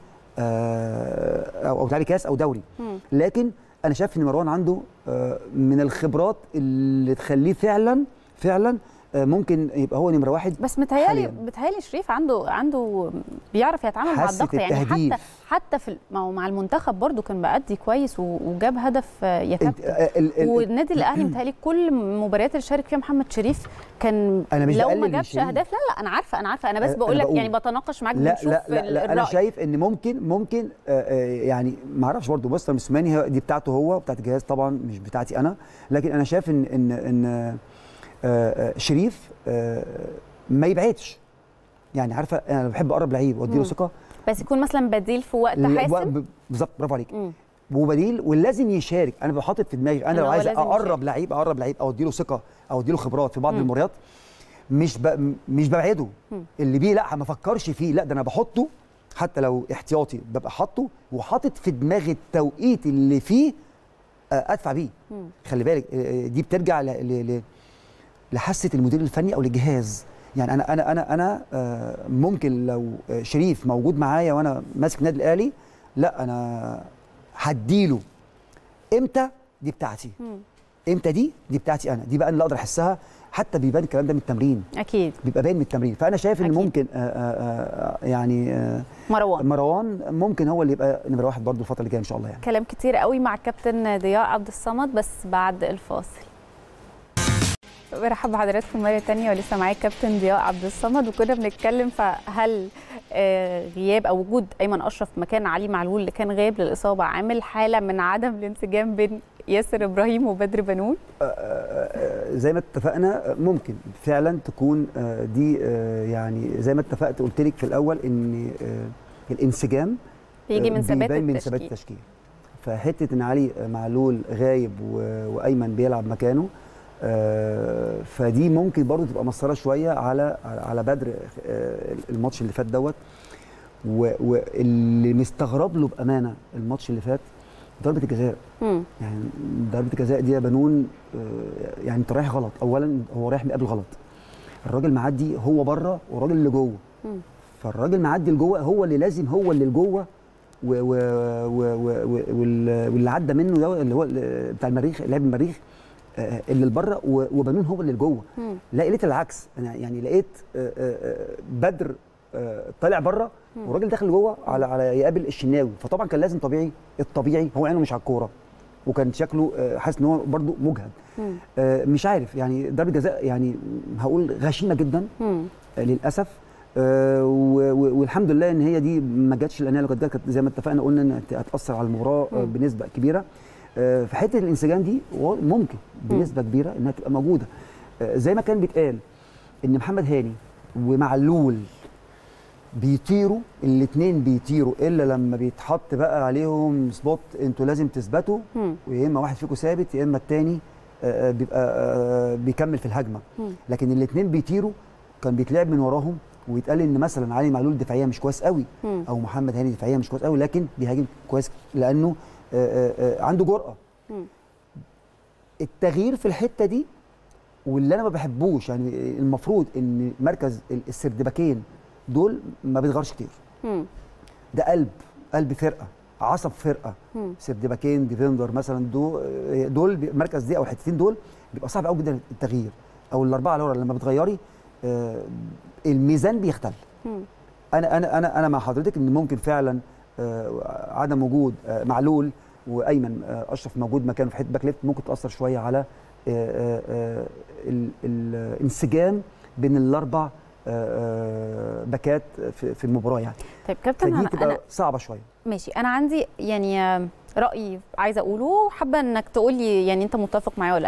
آه، او او تعالي كاس او دوري لكن انا شايف ان مروان عنده آه، من الخبرات اللي تخليه فعلا فعلا آه، ممكن يبقى هو نمره واحد بس متهيألي حالياً. متهيألي شريف عنده عنده بيعرف يتعامل مع حاسة الضغط يعني حتى التهديف. حتى في ال- ما هو مع المنتخب برضو كان بأدي كويس و- وجاب هدف آه، يا انت- كابتن آه، ال- ال- والنادي الاهلي متهيألي كل المباريات اللي شارك فيها محمد شريف كان أنا مش لو بقلل ما من جابش شريف. اهداف لا لا انا عارفه انا عارفه انا بس أنا بقول لك بقول. يعني بتناقش معاك لا بنشوف لا لا, لا انا الرأي. شايف ان ممكن ممكن آه، آه، يعني ما اعرفش برضه مستر موسيماني هي- دي بتاعته هو بتاعت الجهاز طبعا مش بتاعتي انا لكن انا شايف ان ان ان آه، آه، شريف آه، ما يبعدش يعني عارفه انا بحب اقرب لعيب واديله مم. ثقه بس يكون مثلا بديل في وقت ل- حاسم ب- بالظبط برافو عليك مم. وبديل ولازم يشارك انا بحطط في دماغي إن انا لو هو عايز لازم اقرب يشارك. لعيب اقرب لعيب او اديله ثقه او اديله خبرات في بعض مم. المباريات مش ب... مش ببعده مم. اللي بيه لا ما افكرش فيه لا ده انا بحطه حتى لو احتياطي ببقى حاطه وحاطط في دماغي التوقيت اللي فيه آه، ادفع بيه مم. خلي بالك آه، دي بترجع ل... ل... ل... لحاسه المدير الفني او للجهاز يعني انا انا انا انا آه، ممكن لو آه، شريف موجود معايا وانا ماسك النادي الاهلي لا انا هديله امتى دي بتاعتي مم. امتى دي دي بتاعتي انا دي بقى انا اللي اقدر احسها حتى بيبان الكلام ده من التمرين اكيد بيبقى باين من التمرين فانا شايف ان أكيد. ممكن آآ آآ يعني آآ مروان مروان ممكن هو اللي يبقى نمره واحد برضو الفتره اللي جايه ان شاء الله يعني كلام كتير قوي مع الكابتن ضياء عبد الصمد بس بعد الفاصل برحب بحضراتكم مرة تانية ولسه معايا كابتن ضياء عبد الصمد وكنا بنتكلم فهل آه، غياب او وجود ايمن اشرف مكان علي معلول اللي كان غايب للاصابه عامل حاله من عدم الانسجام بين ياسر ابراهيم وبدر بنون آه، زي ما اتفقنا ممكن فعلا تكون آه، دي آه، يعني زي ما اتفقت قلت لك في الاول ان آه، الانسجام بيجي من ثبات بيبان من ثبات التشكيل التشكيل فحته ان علي معلول غايب و- وايمن بيلعب مكانه آه، فدي ممكن برضو تبقى مسطره شويه على على بدر آه، الماتش اللي فات دوت و- واللي مستغرب له بامانه الماتش اللي فات ضربه الجزاء مم. يعني ضربه الجزاء دي يا بنون آه، يعني انت رايح غلط اولا هو رايح من قبل غلط الراجل معدي هو بره والراجل اللي جوه مم. فالراجل معدي لجوه هو اللي لازم هو اللي لجوه و- و- و- و- و- وال- واللي عدى منه ده اللي هو ال- بتاع المريخ لاعب المريخ آه، اللي لبره و- وبنون هو اللي لجوه مم. لا لقيت العكس انا يعني لقيت آه، آه، آه، بدر آه، طالع بره والراجل داخل جوه على على يقابل الشناوي فطبعا كان لازم طبيعي الطبيعي هو عينه مش على الكوره وكان شكله آه، حاسس ان هو برده مجهد مم. آه، مش عارف يعني ضربه جزاء يعني هقول غشيمه جدا مم. آه، للاسف آه، و- و- والحمد لله ان هي دي ما جاتش لان هي لو كانت جت كانت زي ما اتفقنا قلنا انها هتاثر على المباراه آه، مم. بنسبه كبيره آه، في حته الانسجام دي و- ممكن بنسبه كبيره انها تبقى موجوده آه، زي ما كان بيتقال ان محمد هاني ومعلول بيطيروا الاثنين بيطيروا الا لما بيتحط بقى عليهم سبوت انتوا لازم تثبتوا مم. ويا اما واحد فيكم ثابت يا اما الثاني بيبقى آه، بيكمل في الهجمه مم. لكن الاثنين بيطيروا كان بيتلعب من وراهم ويتقال ان مثلا علي معلول دفاعيا مش كويس قوي مم. او محمد هاني دفاعيا مش كويس قوي لكن بيهاجم كويس لانه آه، آه، آه، عنده جرأه مم. التغيير في الحته دي واللي انا ما بحبوش يعني المفروض ان مركز السردباكين دول ما بيتغيرش كتير مم. ده قلب قلب فرقه عصب فرقه مم. سردباكين ديفندر مثلا دول دول بي- المركز دي او الحتتين دول بيبقى صعب قوي جدا التغيير او الاربعه اللي ورا لما بتغيري آه، الميزان بيختل مم. انا انا انا انا مع حضرتك ان ممكن فعلا آه، عدم وجود آه، معلول وايمن آه، اشرف موجود مكانه في حته باك ليفت ممكن تاثر شويه على آه، آه، آه، ال- الانسجام بين الاربع آه، آه، باكات في في المباراه يعني طيب كابتن فدي انا تبقى انا صعبه شويه ماشي انا عندي يعني آه، راي عايزه اقوله وحابه انك تقول لي يعني انت متفق معايا ولا لا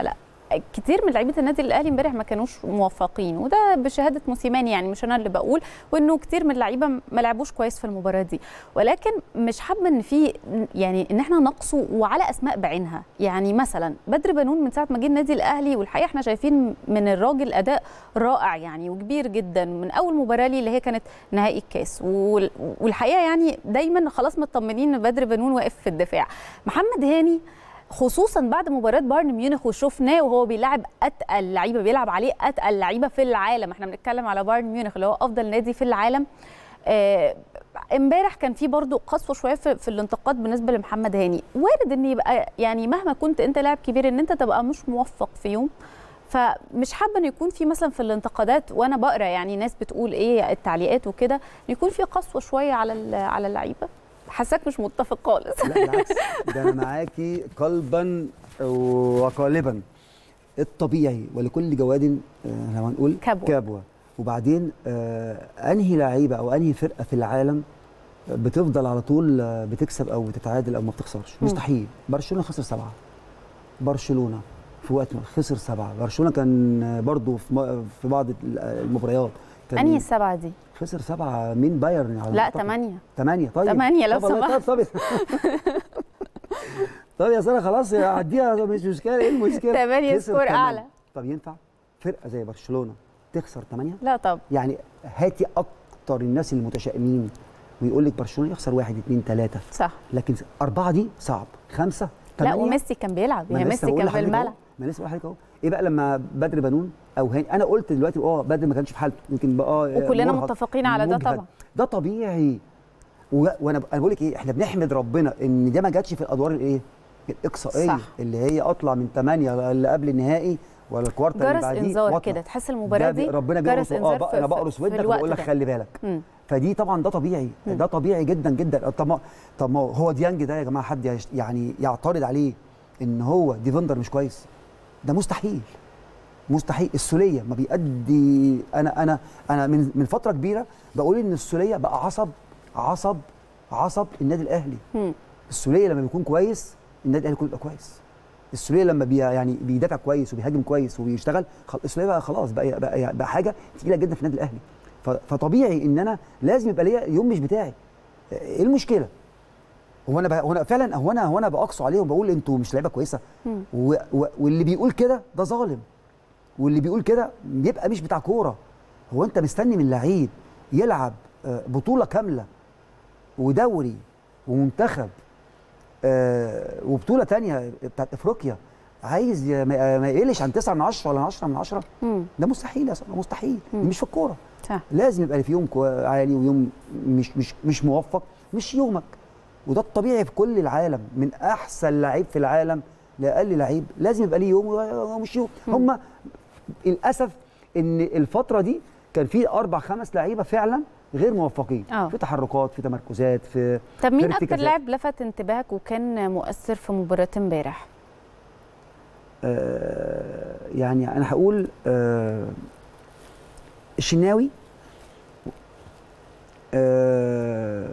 كتير من لعيبه النادي الاهلي امبارح ما كانوش موفقين وده بشهاده موسيماني يعني مش انا اللي بقول وانه كتير من اللعيبه ما لعبوش كويس في المباراه دي ولكن مش حابه ان في يعني ان احنا نقصه وعلى اسماء بعينها يعني مثلا بدر بنون من ساعه ما جه النادي الاهلي والحقيقه احنا شايفين من الراجل اداء رائع يعني وكبير جدا من اول مباراه ليه اللي هي كانت نهائي الكاس وال- والحقيقه يعني دايما خلاص مطمنين ان بدر بنون واقف في الدفاع محمد هاني خصوصا بعد مباراه بايرن ميونخ وشفناه وهو بيلعب اتقل لعيبه بيلعب عليه اتقل لعيبه في العالم احنا بنتكلم على بايرن ميونخ اللي هو افضل نادي في العالم آه، امبارح كان في برضو قسوه شويه في, في الانتقاد بالنسبه لمحمد هاني وارد ان يبقى يعني مهما كنت انت لاعب كبير ان انت تبقى مش موفق في يوم فمش حابه ان يكون في مثلا في الانتقادات وانا بقرا يعني ناس بتقول ايه التعليقات وكده ان يكون في قسوه شويه على ال- على اللعيبه حاساك مش متفق خالص لا بالعكس ده انا معاكي قلبا وقالبا الطبيعي ولكل جواد آه، لو هنقول كبوة. كبوه وبعدين آه، انهي لعيبه او انهي فرقه في العالم بتفضل على طول آه، بتكسب او بتتعادل او ما بتخسرش مم. مستحيل برشلونه خسر سبعه برشلونه في وقت ما خسر سبعه برشلونه كان آه، برضو في م- في بعض ال- المباريات كان انهي السبعه دي خسر سبعه من بايرن على ما لا أعتقد. ثمانيه ثمانية طيب تمانية لو طب والله سمحت. طب طب طب يا ساره خلاص عديها مش مشكله ايه المشكله تمانية خسر سكور تمانية. أعلى. طب ينفع فرقه زي برشلونه تخسر 8 لا طب يعني هاتي اكتر الناس المتشائمين ويقول لك برشلونه يخسر واحد اثنين ثلاثه صح لكن اربعه دي صعب خمسه لا تمانية وميسي كان بيلعب ما يا أنا ميسي لسه بقول كان في لحضرتك أهو. الملعب ما أنا لسه بقول لحضرتك اهو ايه بقى لما بدر بنون او هاني انا قلت دلوقتي اه بدر ما كانش في حالته يمكن بقى وكلنا مرهق، متفقين على ده مجهد. طبعا. ده طبيعي و... وانا انا بقول لك ايه احنا بنحمد ربنا ان ده ما جاتش في الادوار الايه الاقصائيه صح. اللي هي اطلع من 8 اللي قبل النهائي ولا الكوارتر اللي جرس بعديه انذار وأطلع. كده تحس ده المباراه بي- دي ربنا جرس بيقرص اه انذار بقى في- انا في- بقرص في ودنك الوقت وبقول لك ده. خلي بالك مم. فدي طبعا ده طبيعي ده طبيعي جدا جدا طب ما طب ما هو ديانج ده يا جماعه حد يش- يعني يعترض عليه ان هو ديفندر مش كويس ده مستحيل مستحيل السوليه ما بيأدي انا انا انا من من فتره كبيره بقول ان السوليه بقى عصب عصب عصب النادي الاهلي مم. السوليه لما بيكون كويس النادي الاهلي كله بيبقى كويس السوليه لما بي يعني بيدافع كويس وبيهاجم كويس وبيشتغل خل... السوليه بقى خلاص بقى بقى, بقى حاجه تقيله جدا في النادي الاهلي ف... فطبيعي ان انا لازم يبقى ليا يوم مش بتاعي ايه المشكله هو انا بقى هو انا فعلا هو انا هو انا باقصى عليهم بقول انتوا مش لعيبه كويسه مم. و... و... واللي بيقول كده ده ظالم واللي بيقول كده بيبقى مش بتاع كوره هو انت مستني من لعيب يلعب آه، بطوله كامله ودوري ومنتخب آه، وبطوله تانية بتاعت افريقيا عايز ي- ما ما يقلش عن 9 من 10 ولا 10 من 10 مم. ده مستحيل يا سارة، مستحيل مم. مش في الكوره صح لازم يبقى في يوم كو- عالي ويوم مش مش مش موفق مش يومك وده الطبيعي في كل العالم من احسن لعيب في العالم لاقل لعيب لازم يبقى ليه يوم ومش يوم هم للاسف ان الفتره دي كان في اربع خمس لعيبه فعلا غير موفقين آه. في تحركات في تمركزات في طب مين في اكتر ارتكازات. لاعب لفت انتباهك وكان مؤثر في مباراه امبارح آه يعني انا هقول آه الشناوي آه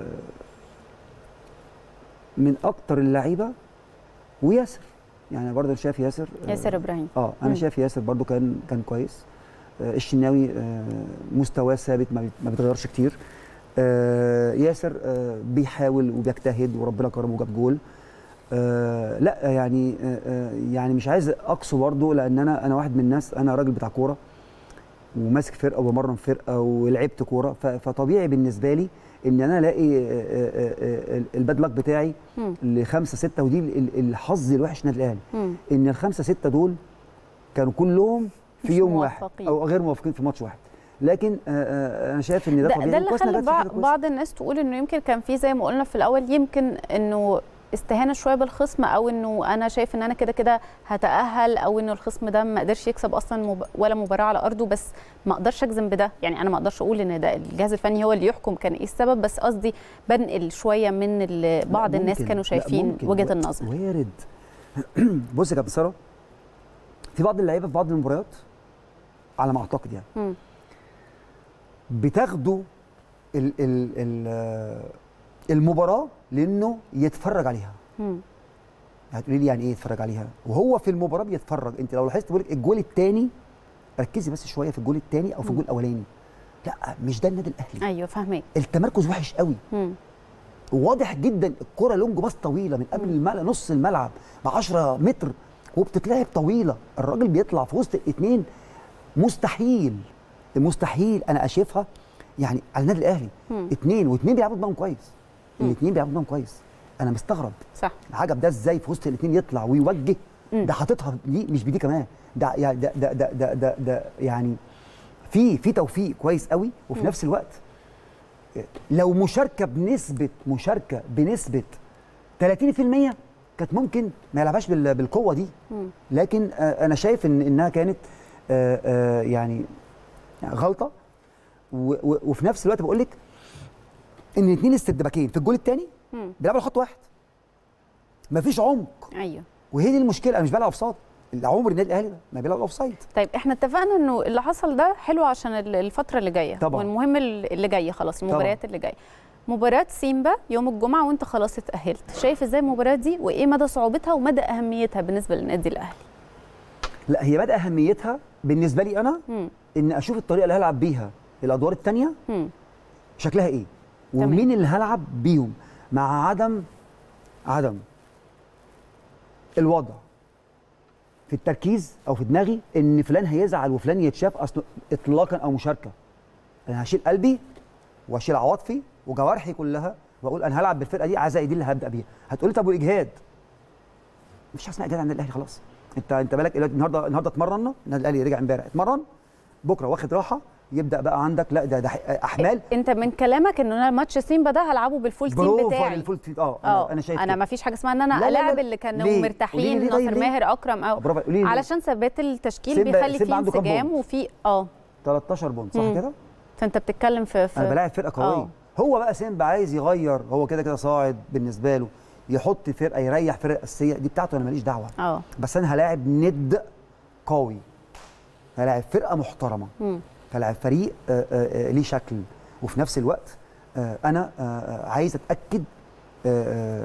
من اكتر اللعيبه وياسر يعني برضه شايف ياسر آه، ياسر ابراهيم اه انا مم. شايف ياسر برضو كان كان كويس آه الشناوي آه مستواه ثابت ما بي- ما بيتغيرش كتير آه ياسر آه بيحاول وبيجتهد وربنا كرمه وجاب جول آه لا يعني آه آه، يعني مش عايز اقصه برضه لان انا انا واحد من الناس انا راجل بتاع كوره وماسك فرقه وبمرن فرقه ولعبت كوره ف- فطبيعي بالنسبه لي ان انا الاقي آه، آه، آه، الباد لك بتاعي مم. لخمسه سته ودي ال- ال- الحظ الوحش النادي الاهلي مم. ان الخمسه سته دول كانوا كلهم في مش يوم واحد موفقين. او غير موافقين في ماتش واحد لكن آه، آه، انا شايف ان ده, ده, طبيعي ده اللي وكويس إنها خلى جت في حاجة بع- كويسة. بعض الناس تقول انه يمكن كان في زي ما قلنا في الاول يمكن انه استهانه شويه بالخصم او انه انا شايف ان انا كده كده هتاهل او انه الخصم ده ما قدرش يكسب اصلا مب... ولا مباراه على ارضه بس ما اقدرش اجزم بده يعني انا ما اقدرش اقول ان ده الجهاز الفني هو اللي يحكم كان ايه السبب بس قصدي بنقل شويه من ال- بعض لا، الناس ممكن. كانوا لا، شايفين ممكن. وجهه و- النظر وارد بص يا كابتن ساره في بعض اللعيبه في بعض المباريات على ما اعتقد يعني مم. بتاخدوا ال ال ال آه، المباراه لانه يتفرج عليها مم. هتقولي لي يعني ايه يتفرج عليها وهو في المباراه بيتفرج انت لو لاحظت بقول لك الجول الثاني ركزي بس شويه في الجول الثاني او في الجول الاولاني لا مش ده النادي الاهلي ايوه فاهمك التمركز وحش قوي مم. واضح جدا الكره لونج باص طويله من قبل الملعب نص الملعب ب 10 متر وبتتلعب طويله الراجل بيطلع في وسط الاثنين مستحيل مستحيل انا اشوفها يعني على النادي الاهلي مم. اثنين واثنين بيلعبوا دماغهم كويس الاثنين بيلعبوا دماغهم كويس انا مستغرب صح العجب ده ازاي في وسط الاثنين يطلع ويوجه ده حاططها دي مش بدي كمان ده يعني ده ده ده ده, ده, ده يعني في في توفيق كويس قوي وفي نفس الوقت لو مشاركه بنسبه مشاركه بنسبه 30% كانت ممكن ما يلعبهاش بال- بالقوه دي لكن آه، انا شايف ان انها كانت آه، آه، يعني غلطه و- و- وفي نفس الوقت بقول لك ان الاثنين استدباكين في الجول الثاني مم. بيلعبوا على خط واحد مفيش عمق ايوه وهي دي المشكله انا مش بلعب اوفسايد عمر النادي الاهلي ما بيلعب اوفسايد طيب احنا اتفقنا انه اللي حصل ده حلو عشان ال- الفتره اللي جايه طبعاً. والمهم ال- اللي جايه خلاص المباريات اللي جايه مباراة سيمبا يوم الجمعة وانت خلاص اتأهلت شايف ازاي المباراة دي وايه مدى صعوبتها ومدى أهميتها بالنسبة للنادي الأهلي لا هي بدأ اهميتها بالنسبه لي انا مم. ان اشوف الطريقه اللي هلعب بيها الادوار الثانيه مم. شكلها ايه تمام. ومين اللي هلعب بيهم مع عدم عدم الوضع في التركيز او في دماغي ان فلان هيزعل وفلان يتشاف اصلا اطلاقا او مشاركه انا هشيل قلبي واشيل عواطفي وجوارحي كلها واقول انا هلعب بالفرقه دي عزائي دي اللي هبدا بيها هتقولي طب واجهاد مفيش حاجه اسمها اجهاد عند الاهلي خلاص انت انت بالك دلوقتي النهارده النهارده اتمرنا النادي الاهلي رجع امبارح اتمرن بكره واخد راحه يبدا بقى عندك لا ده ده احمال انت من كلامك ان انا ماتش سيمبا ده هلعبه بالفول تيم بروفا بتاعي للفول تيم اه اه انا, أنا شايف انا كده. ما فيش حاجه اسمها ان انا لا، لا، لا. الاعب اللي كانوا ليه؟ قولي لي مرتاحين ليه طيب ناصر ليه؟ ماهر اكرم او برافو قولي لي ليه؟ علشان ثبات التشكيل سيمبا- بيخلي سيمبا فيه عنده كام انسجام بونت؟ وفي اه 13 بونت صح مم. كده؟ فانت بتتكلم في, في انا بلاعب فرقه قويه آه. هو بقى سيمبا عايز يغير هو كده كده صاعد بالنسبه له يحط فرقه يريح فرقه اساسيه دي بتاعته انا ماليش دعوه اه بس انا هلاعب ند قوي هلاعب فرقه محترمه مم. هلاعب فريق آه، آه، آه، ليه شكل وفي نفس الوقت آه، انا آه، آه، عايز اتاكد آه، آه،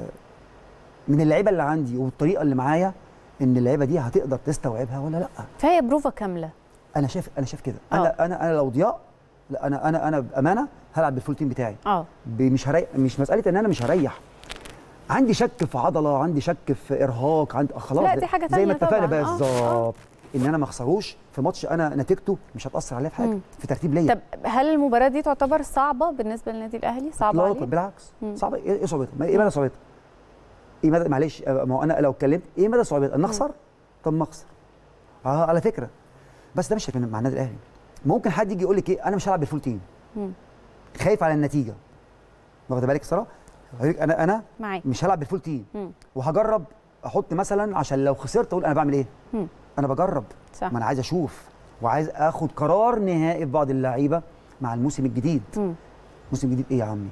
من اللعيبه اللي عندي والطريقه اللي معايا ان اللعيبه دي هتقدر تستوعبها ولا لا فهي بروفا كامله انا شايف انا شايف كده آه. انا انا انا لو ضياء لا انا انا انا بامانه هلعب بالفول تيم بتاعي اه ب- مش هريح مش مساله ان انا مش هريح عندي شك في عضله عندي شك في ارهاق عندي آه خلاص لا، ده- دي حاجة زي تانية ما اتفقنا طبعاً. بقى آه، بالظبط ان انا ما اخسروش في ماتش انا نتيجته مش هتاثر عليا في حاجه مم. في ترتيب ليا طب هل المباراه دي تعتبر صعبه بالنسبه للنادي الاهلي صعبه لا عليه بالعكس مم. صعبه ايه إيه صعوبتها؟ ما- ايه مدى صعوبتها؟ ايه مدى معلش آه، ما هو انا لو اتكلمت ايه مدى صعوبتها؟ ان اخسر؟ طب ما اخسر. اه على فكره بس ده مش هيكون مع النادي الاهلي. ممكن حد يجي يقول لك ايه انا مش هلعب بالفول تيم. مم. خايف على النتيجه. واخد بالك الصراحه؟ انا انا معاك مش هلعب بالفول تيم مم. وهجرب احط مثلا عشان لو خسرت اقول انا بعمل ايه؟ مم. انا بجرب صح ما انا عايز اشوف وعايز اخد قرار نهائي في بعض اللعيبه مع الموسم الجديد. مم. موسم جديد ايه يا عمي؟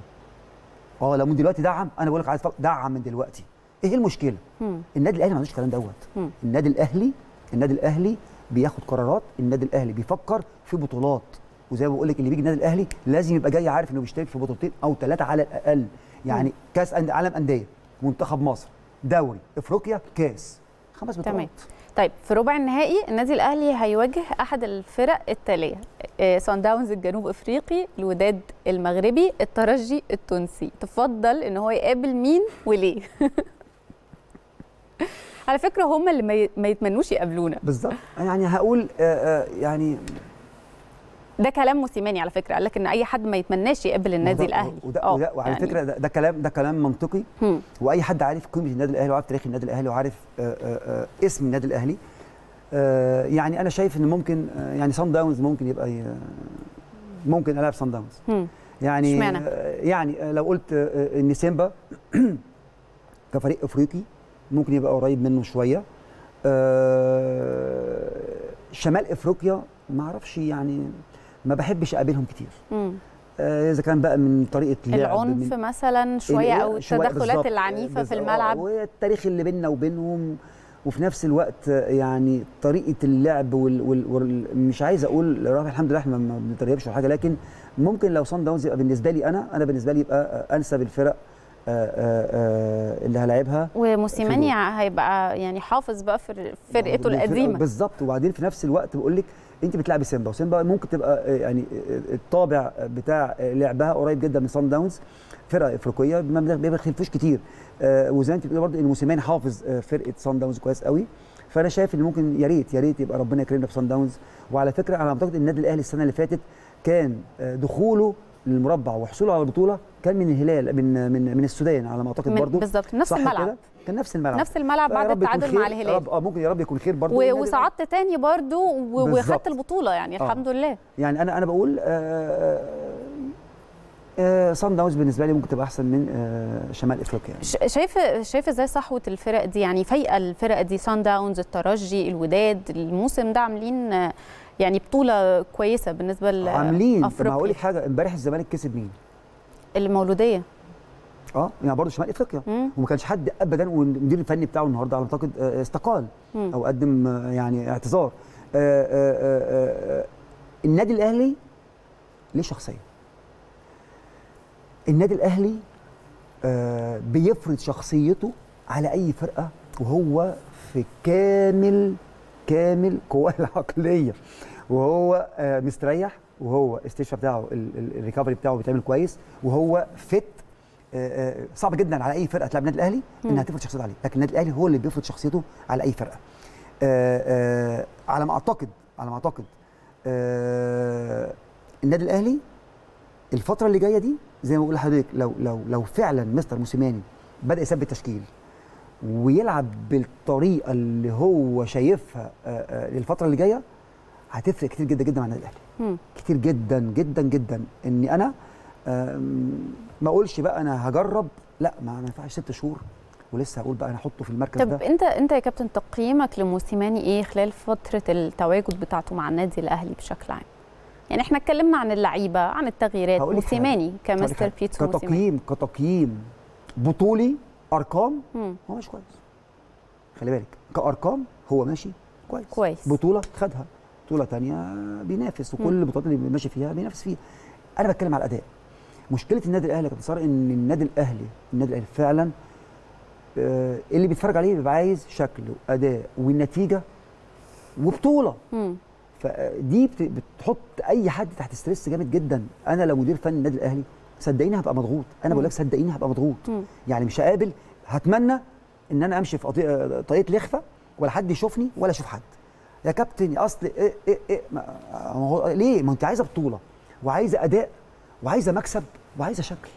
اه لو من دلوقتي دعم انا بقول لك عايز أفكر- دعم من دلوقتي. ايه المشكله؟ مم. النادي الاهلي ما عندوش الكلام دوت. مم. النادي الاهلي النادي الاهلي بياخد قرارات، النادي الاهلي بيفكر في بطولات وزي ما بقول لك اللي بيجي النادي الاهلي لازم يبقى جاي عارف انه بيشترك في بطولتين او ثلاثه على الاقل. يعني كاس أند- عالم انديه، منتخب مصر، دوري، افريقيا، كاس. خمس بطولات. تمام. طيب في ربع النهائي النادي الاهلي هيواجه احد الفرق التاليه آه، سان داونز الجنوب افريقي الوداد المغربي الترجي التونسي تفضل ان هو يقابل مين وليه على فكره هم اللي ما ي- ما يتمنوش يقابلونا بالظبط يعني هقول آه آه يعني ده كلام موسيماني على فكره قال لك ان اي حد ما يتمناش يقابل النادي وده- الاهلي وده, آه، وده وعلى يعني- فكره ده, ده كلام ده كلام منطقي هم. واي حد عارف قيمه النادي الاهلي وعارف تاريخ النادي الاهلي وعارف آه، آه، آه، اسم النادي الاهلي آه، يعني انا شايف ان ممكن آه، يعني صن داونز ممكن يبقى ي- ممكن العب صن داونز هم. يعني اشمعنى؟ آه، يعني آه، لو قلت آه، ان سيمبا كفريق افريقي ممكن يبقى قريب منه شويه آه، شمال افريقيا ما اعرفش يعني ما بحبش اقابلهم كتير هم. آه، اذا كان بقى من طريقه لعب العنف من مثلا شويه ال- او شوية التدخلات بالظبط، العنيفه في بالظبط. الملعب والتاريخ اللي بيننا وبينهم وفي نفس الوقت يعني طريقه اللعب وال, وال, وال مش عايز اقول رغم الحمد لله احنا ما بنتريبش ولا حاجه لكن ممكن لو صن داونز يبقى بالنسبه لي انا انا بالنسبه لي يبقى انسب الفرق آه، آه، اللي هلاعبها وموسيماني في هيبقى يعني حافظ بقى في فرقته بالفرقة- القديمه بالظبط وبعدين في نفس الوقت بقول لك انت بتلعبي سيمبا وسيمبا ممكن تبقى آه، يعني آه، الطابع بتاع آه، لعبها قريب جدا من صن داونز فرقه افريقيه ما ما بيختلفوش كتير آه، وزي ما انت بتقولي برضه ان موسيماني حافظ آه، فرقه صن داونز كويس قوي فانا شايف ان ممكن يا ريت يا ريت يبقى ربنا يكرمنا في صن داونز وعلى فكره انا اعتقد النادي الاهلي السنه اللي فاتت كان آه، دخوله للمربع وحصوله على البطوله كان من الهلال من من من السودان على ما اعتقد من- برضه بالظبط نفس صح الملعب كده؟ كان نفس الملعب نفس الملعب بعد يا رب يكون التعادل مع خير، يا الهلال رب اه ممكن يا رب يكون خير برضه و- والنادي وصعدت تاني برضو و- بالظبط. وخدت البطوله يعني آه. الحمد لله يعني انا انا بقول آه آه صن داونز بالنسبه لي ممكن تبقى احسن من آه شمال افريقيا يعني. ش- شايف شايف ازاي صحوه الفرق دي يعني فايقه الفرق دي سان داونز الترجي الوداد الموسم ده عاملين آه، يعني بطوله كويسه بالنسبه عاملين طب لافريقيا هقول لك حاجه امبارح الزمالك كسب مين؟ المولوديه اه يعني برضه شمال افريقيا مم. وما كانش حد ابدا والمدير الفني بتاعه النهارده على ما اعتقد آه، استقال مم. او قدم آه، يعني اعتذار آه آه آه آه النادي الاهلي ليه شخصيه النادي الاهلي آه بيفرض شخصيته على اي فرقه وهو في كامل كامل قواه العقليه وهو آه مستريح وهو الاستشفاء بتاعه ال- ال- الريكفري بتاعه بيتعمل كويس وهو فت آه، آه، صعب جدا على اي فرقه تلعب النادي الاهلي انها تفرض شخصيتها عليه لكن النادي الاهلي هو اللي بيفرض شخصيته على اي فرقه آه، آه، على ما اعتقد على ما اعتقد آه، النادي الاهلي الفتره اللي جايه دي زي ما بقول لحضرتك لو لو لو فعلا مستر موسيماني بدا يثبت تشكيل ويلعب بالطريقه اللي هو شايفها آه، آه، للفتره اللي جايه هتفرق كتير جدا جدا مع النادي الاهلي مم. كتير جدا جدا جدا اني انا آم، ما اقولش بقى انا هجرب لا ما ما ينفعش ست شهور ولسه هقول بقى انا احطه في المركز طب ده انت انت يا كابتن تقييمك لموسيماني ايه خلال فتره التواجد بتاعته مع النادي الاهلي بشكل عام يعني احنا اتكلمنا عن اللعيبه عن التغييرات هقول لك حاجة. موسيماني هقول لك كمستر حاجة. بيتسو موسيماني كتقييم كتقييم بطولي ارقام مم. هو مش كويس خلي بالك كارقام هو ماشي كويس كويس. بطوله خدها بطوله تانية بينافس وكل البطولات اللي ماشي فيها بينافس فيها انا بتكلم على الاداء مشكله النادي الاهلي يا كابتن صار ان النادي الاهلي النادي الاهلي فعلا آه، اللي بيتفرج عليه بيبقى عايز شكل واداء والنتيجه وبطوله مم. فدي بت- بتحط اي حد تحت ستريس جامد جدا انا لو مدير فني النادي الاهلي صدقيني هبقى مضغوط انا بقول لك صدقيني هبقى مضغوط مم. يعني مش هقابل هتمنى ان انا امشي في قضية- طريقه لخفه ولا حد يشوفني ولا اشوف حد يا كابتن يا اصل إيه إيه إيه ما ما هو ليه ما انت عايزه بطوله وعايزه اداء وعايزه مكسب وعايزه شكل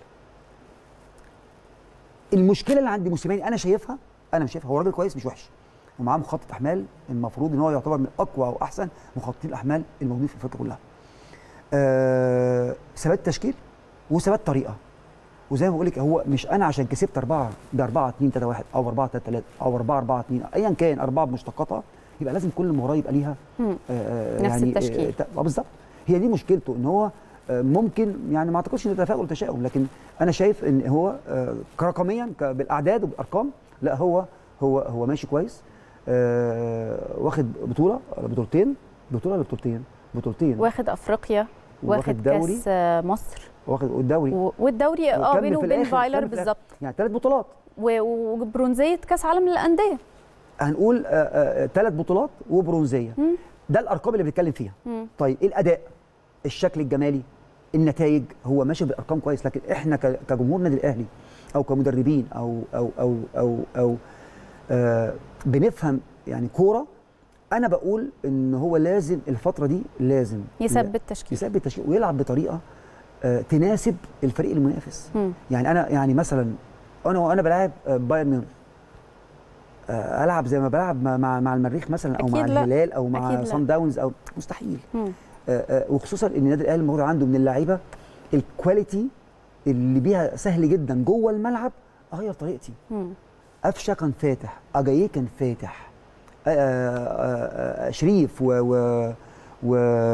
المشكله اللي عند موسيماني انا شايفها انا مش شايفها هو راجل كويس مش وحش ومعاه مخطط احمال المفروض ان هو يعتبر من اقوى واحسن مخططين الاحمال الموجودين في افريقيا كلها آه، ثبات تشكيل وثبات طريقه وزي ما بقول لك هو مش انا عشان كسبت اربعه ده 4 2 3 1 او 4 3 3 او 4 4 2 ايا كان اربعه بمشتقاتها يبقى لازم كل مباراه يبقى ليها مم. آه، نفس يعني التشكيل. آه، ت- آه، بالظبط هي دي مشكلته ان هو آه، ممكن يعني ما اعتقدش ان ده تفاؤل وتشاؤم لكن انا شايف ان هو آه، كرقميا ك- بالاعداد وبالارقام لا هو هو هو ماشي كويس آه، واخد بطوله ولا بطولتين بطوله ولا بطولتين بطولتين واخد افريقيا واخد واخد دوري. كاس آه، مصر واخد الدوري و- والدوري اه وكمل بينه في وبين الآخر، فايلر كمل في الآخر. بالظبط يعني ثلاث بطولات و- وبرونزيه كاس عالم للانديه هنقول ثلاث بطولات وبرونزيه مم. ده الارقام اللي بنتكلم فيها مم. طيب ايه الاداء الشكل الجمالي النتائج هو ماشي بالارقام كويس لكن احنا ك- كجمهور نادي الاهلي او كمدربين او او او او او آه بنفهم يعني كوره انا بقول ان هو لازم الفتره دي لازم يثبت تشكيل يثبت التشكيل ويلعب بطريقه آه تناسب الفريق المنافس مم. يعني انا يعني مثلا انا وانا بلعب آه، بايرن ميونخ آه، العب زي ما بلعب مع- مع مع المريخ مثلا او مع أكيد لا. الهلال او مع أكيد لا. صن داونز او مستحيل مم. آه، آه، وخصوصا ان النادي الاهلي الموجود عنده من اللعيبه الكواليتي اللي بيها سهل جدا جوه الملعب اغير طريقتي مم. قفشه كان فاتح اجاييه كان فاتح آه، آه، آه، شريف و, و, و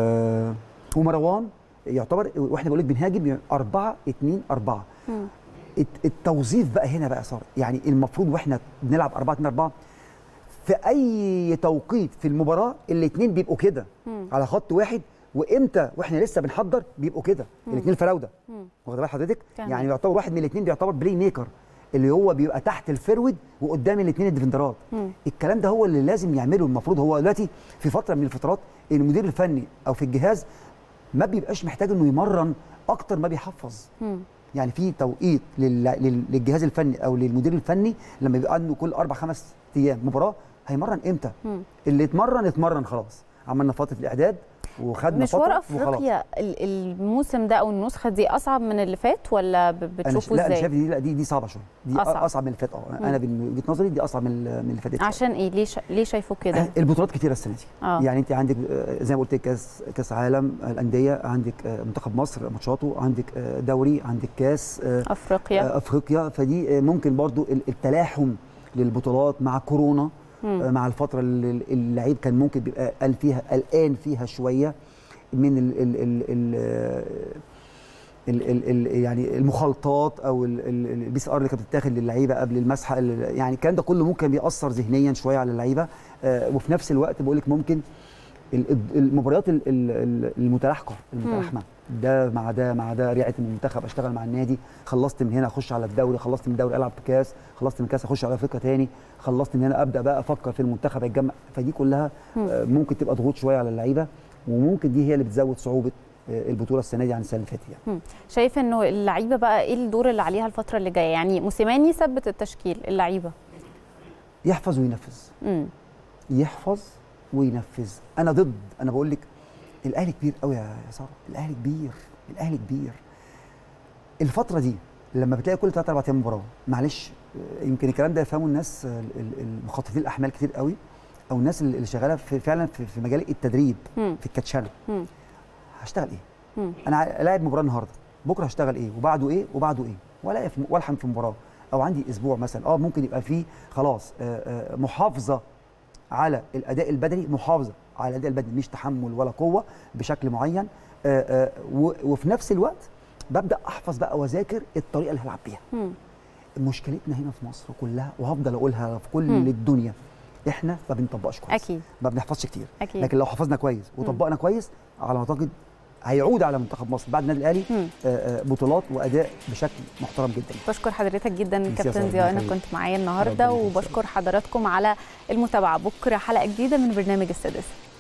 ومروان يعتبر واحنا بنقول لك بنهاجم 4 2 4 مم. الت- التوظيف بقى هنا بقى صار يعني المفروض واحنا بنلعب 4 2 4 في اي توقيت في المباراه الاثنين بيبقوا كده مم. على خط واحد وامتى واحنا لسه بنحضر بيبقوا كده الاثنين الفراوده مم. واخد بال حضرتك تمام. يعني يعتبر واحد من الاثنين بيعتبر بلاي ميكر اللي هو بيبقى تحت الفرود وقدام الاثنين الديفندرات مم. الكلام ده هو اللي لازم يعمله المفروض هو دلوقتي في فتره من الفترات المدير الفني او في الجهاز ما بيبقاش محتاج انه يمرن اكتر ما بيحفظ مم. يعني في توقيت لل- لل- للجهاز الفني او للمدير الفني لما يبقى عنده كل اربع خمس ايام مباراه هيمرن امتى؟ مم. اللي اتمرن اتمرن خلاص عملنا فتره الاعداد وخدنا مشوار فتره وخلاص. افريقيا ال- الموسم ده او النسخه دي اصعب من اللي فات ولا ب- انا ش- بتشوفه لا انا ازاي شايف دي لا دي دي صعبه شويه دي أصعب. اصعب, أصعب من اللي فات اه انا من وجهه نظري دي اصعب من ال- من اللي فاتت شوية. عشان ايه ليه ش... ليه شايفه كده البطولات كتيره السنه دي آه. يعني انت عندك آه، زي ما قلت لك كاس كاس عالم آه، الانديه عندك آه، منتخب مصر ماتشاته عندك آه، دوري عندك كاس آه، افريقيا آه، افريقيا فدي آه، ممكن برضو ال- التلاحم للبطولات مع كورونا مم. آه، مع الفتره اللي اللعيب كان ممكن بيبقى قال فيها قلقان فيها شويه من ال ال ال ال ال ال ال يعني المخالطات او البي سي ار اللي كانت بتتاخد للعيبه قبل المسحه ال- يعني الكلام ده كله ممكن بيأثر ذهنيا شويه على اللعيبه آه، وفي نفس الوقت بقول لك ممكن ال- المباريات ال- ال- ال- المتلاحقه المتلاحمه ده مع ده مع ده ريعه المنتخب اشتغل مع النادي خلصت من هنا اخش على الدوري خلصت من الدوري العب في كاس خلصت من كاس اخش على افريقيا تاني خلصت من هنا ابدا بقى افكر في المنتخب هيتجمع فدي كلها آه، ممكن تبقى ضغوط شويه على اللعيبه وممكن دي هي اللي بتزود صعوبه آه، البطوله السنه دي عن السنه اللي فاتت يعني مم. شايف انه اللعيبه بقى ايه الدور اللي عليها الفتره اللي جايه يعني موسيماني ثبت التشكيل اللعيبه يحفظ وينفذ امم يحفظ وينفذ انا ضد انا بقول لك الاهلي كبير قوي يا يا ساره الاهلي كبير الاهلي كبير الفتره دي لما بتلاقي كل 3 4 ايام مباراه معلش آه، يمكن الكلام ده يفهمه الناس آه، ال- ال- المخططين الاحمال كتير قوي او الناس اللي اللي شغاله في فعلا في, في مجال التدريب مم. في الكاتشانه مم. هشتغل ايه مم. انا ع- لاعب مباراه النهارده بكره هشتغل ايه وبعده ايه وبعده ايه ولا في والحم في مباراه او عندي اسبوع مثلا اه ممكن يبقى فيه خلاص آه، آه، محافظه على الاداء البدني محافظه على الاداء البدني مش تحمل ولا قوه بشكل معين آه، آه، و- وفي نفس الوقت ببدا احفظ بقى واذاكر الطريقه اللي هلعب بيها مم. مشكلتنا هنا في مصر كلها وهفضل اقولها في كل مم. الدنيا احنا ما بنطبقش كويس اكيد ما بنحفظش كتير اكيد لكن لو حفظنا كويس وطبقنا كويس على ما اعتقد هيعود على منتخب مصر بعد النادي الاهلي مم. آه، آه، بطولات واداء بشكل محترم جدا بشكر حضرتك جدا ميرسي يا كابتن سارة، ضياء ربنا انك يخليك. كنت معايا النهارده ربنا يخليك. وبشكر حضراتكم على المتابعه بكره حلقه جديده من برنامج السادسه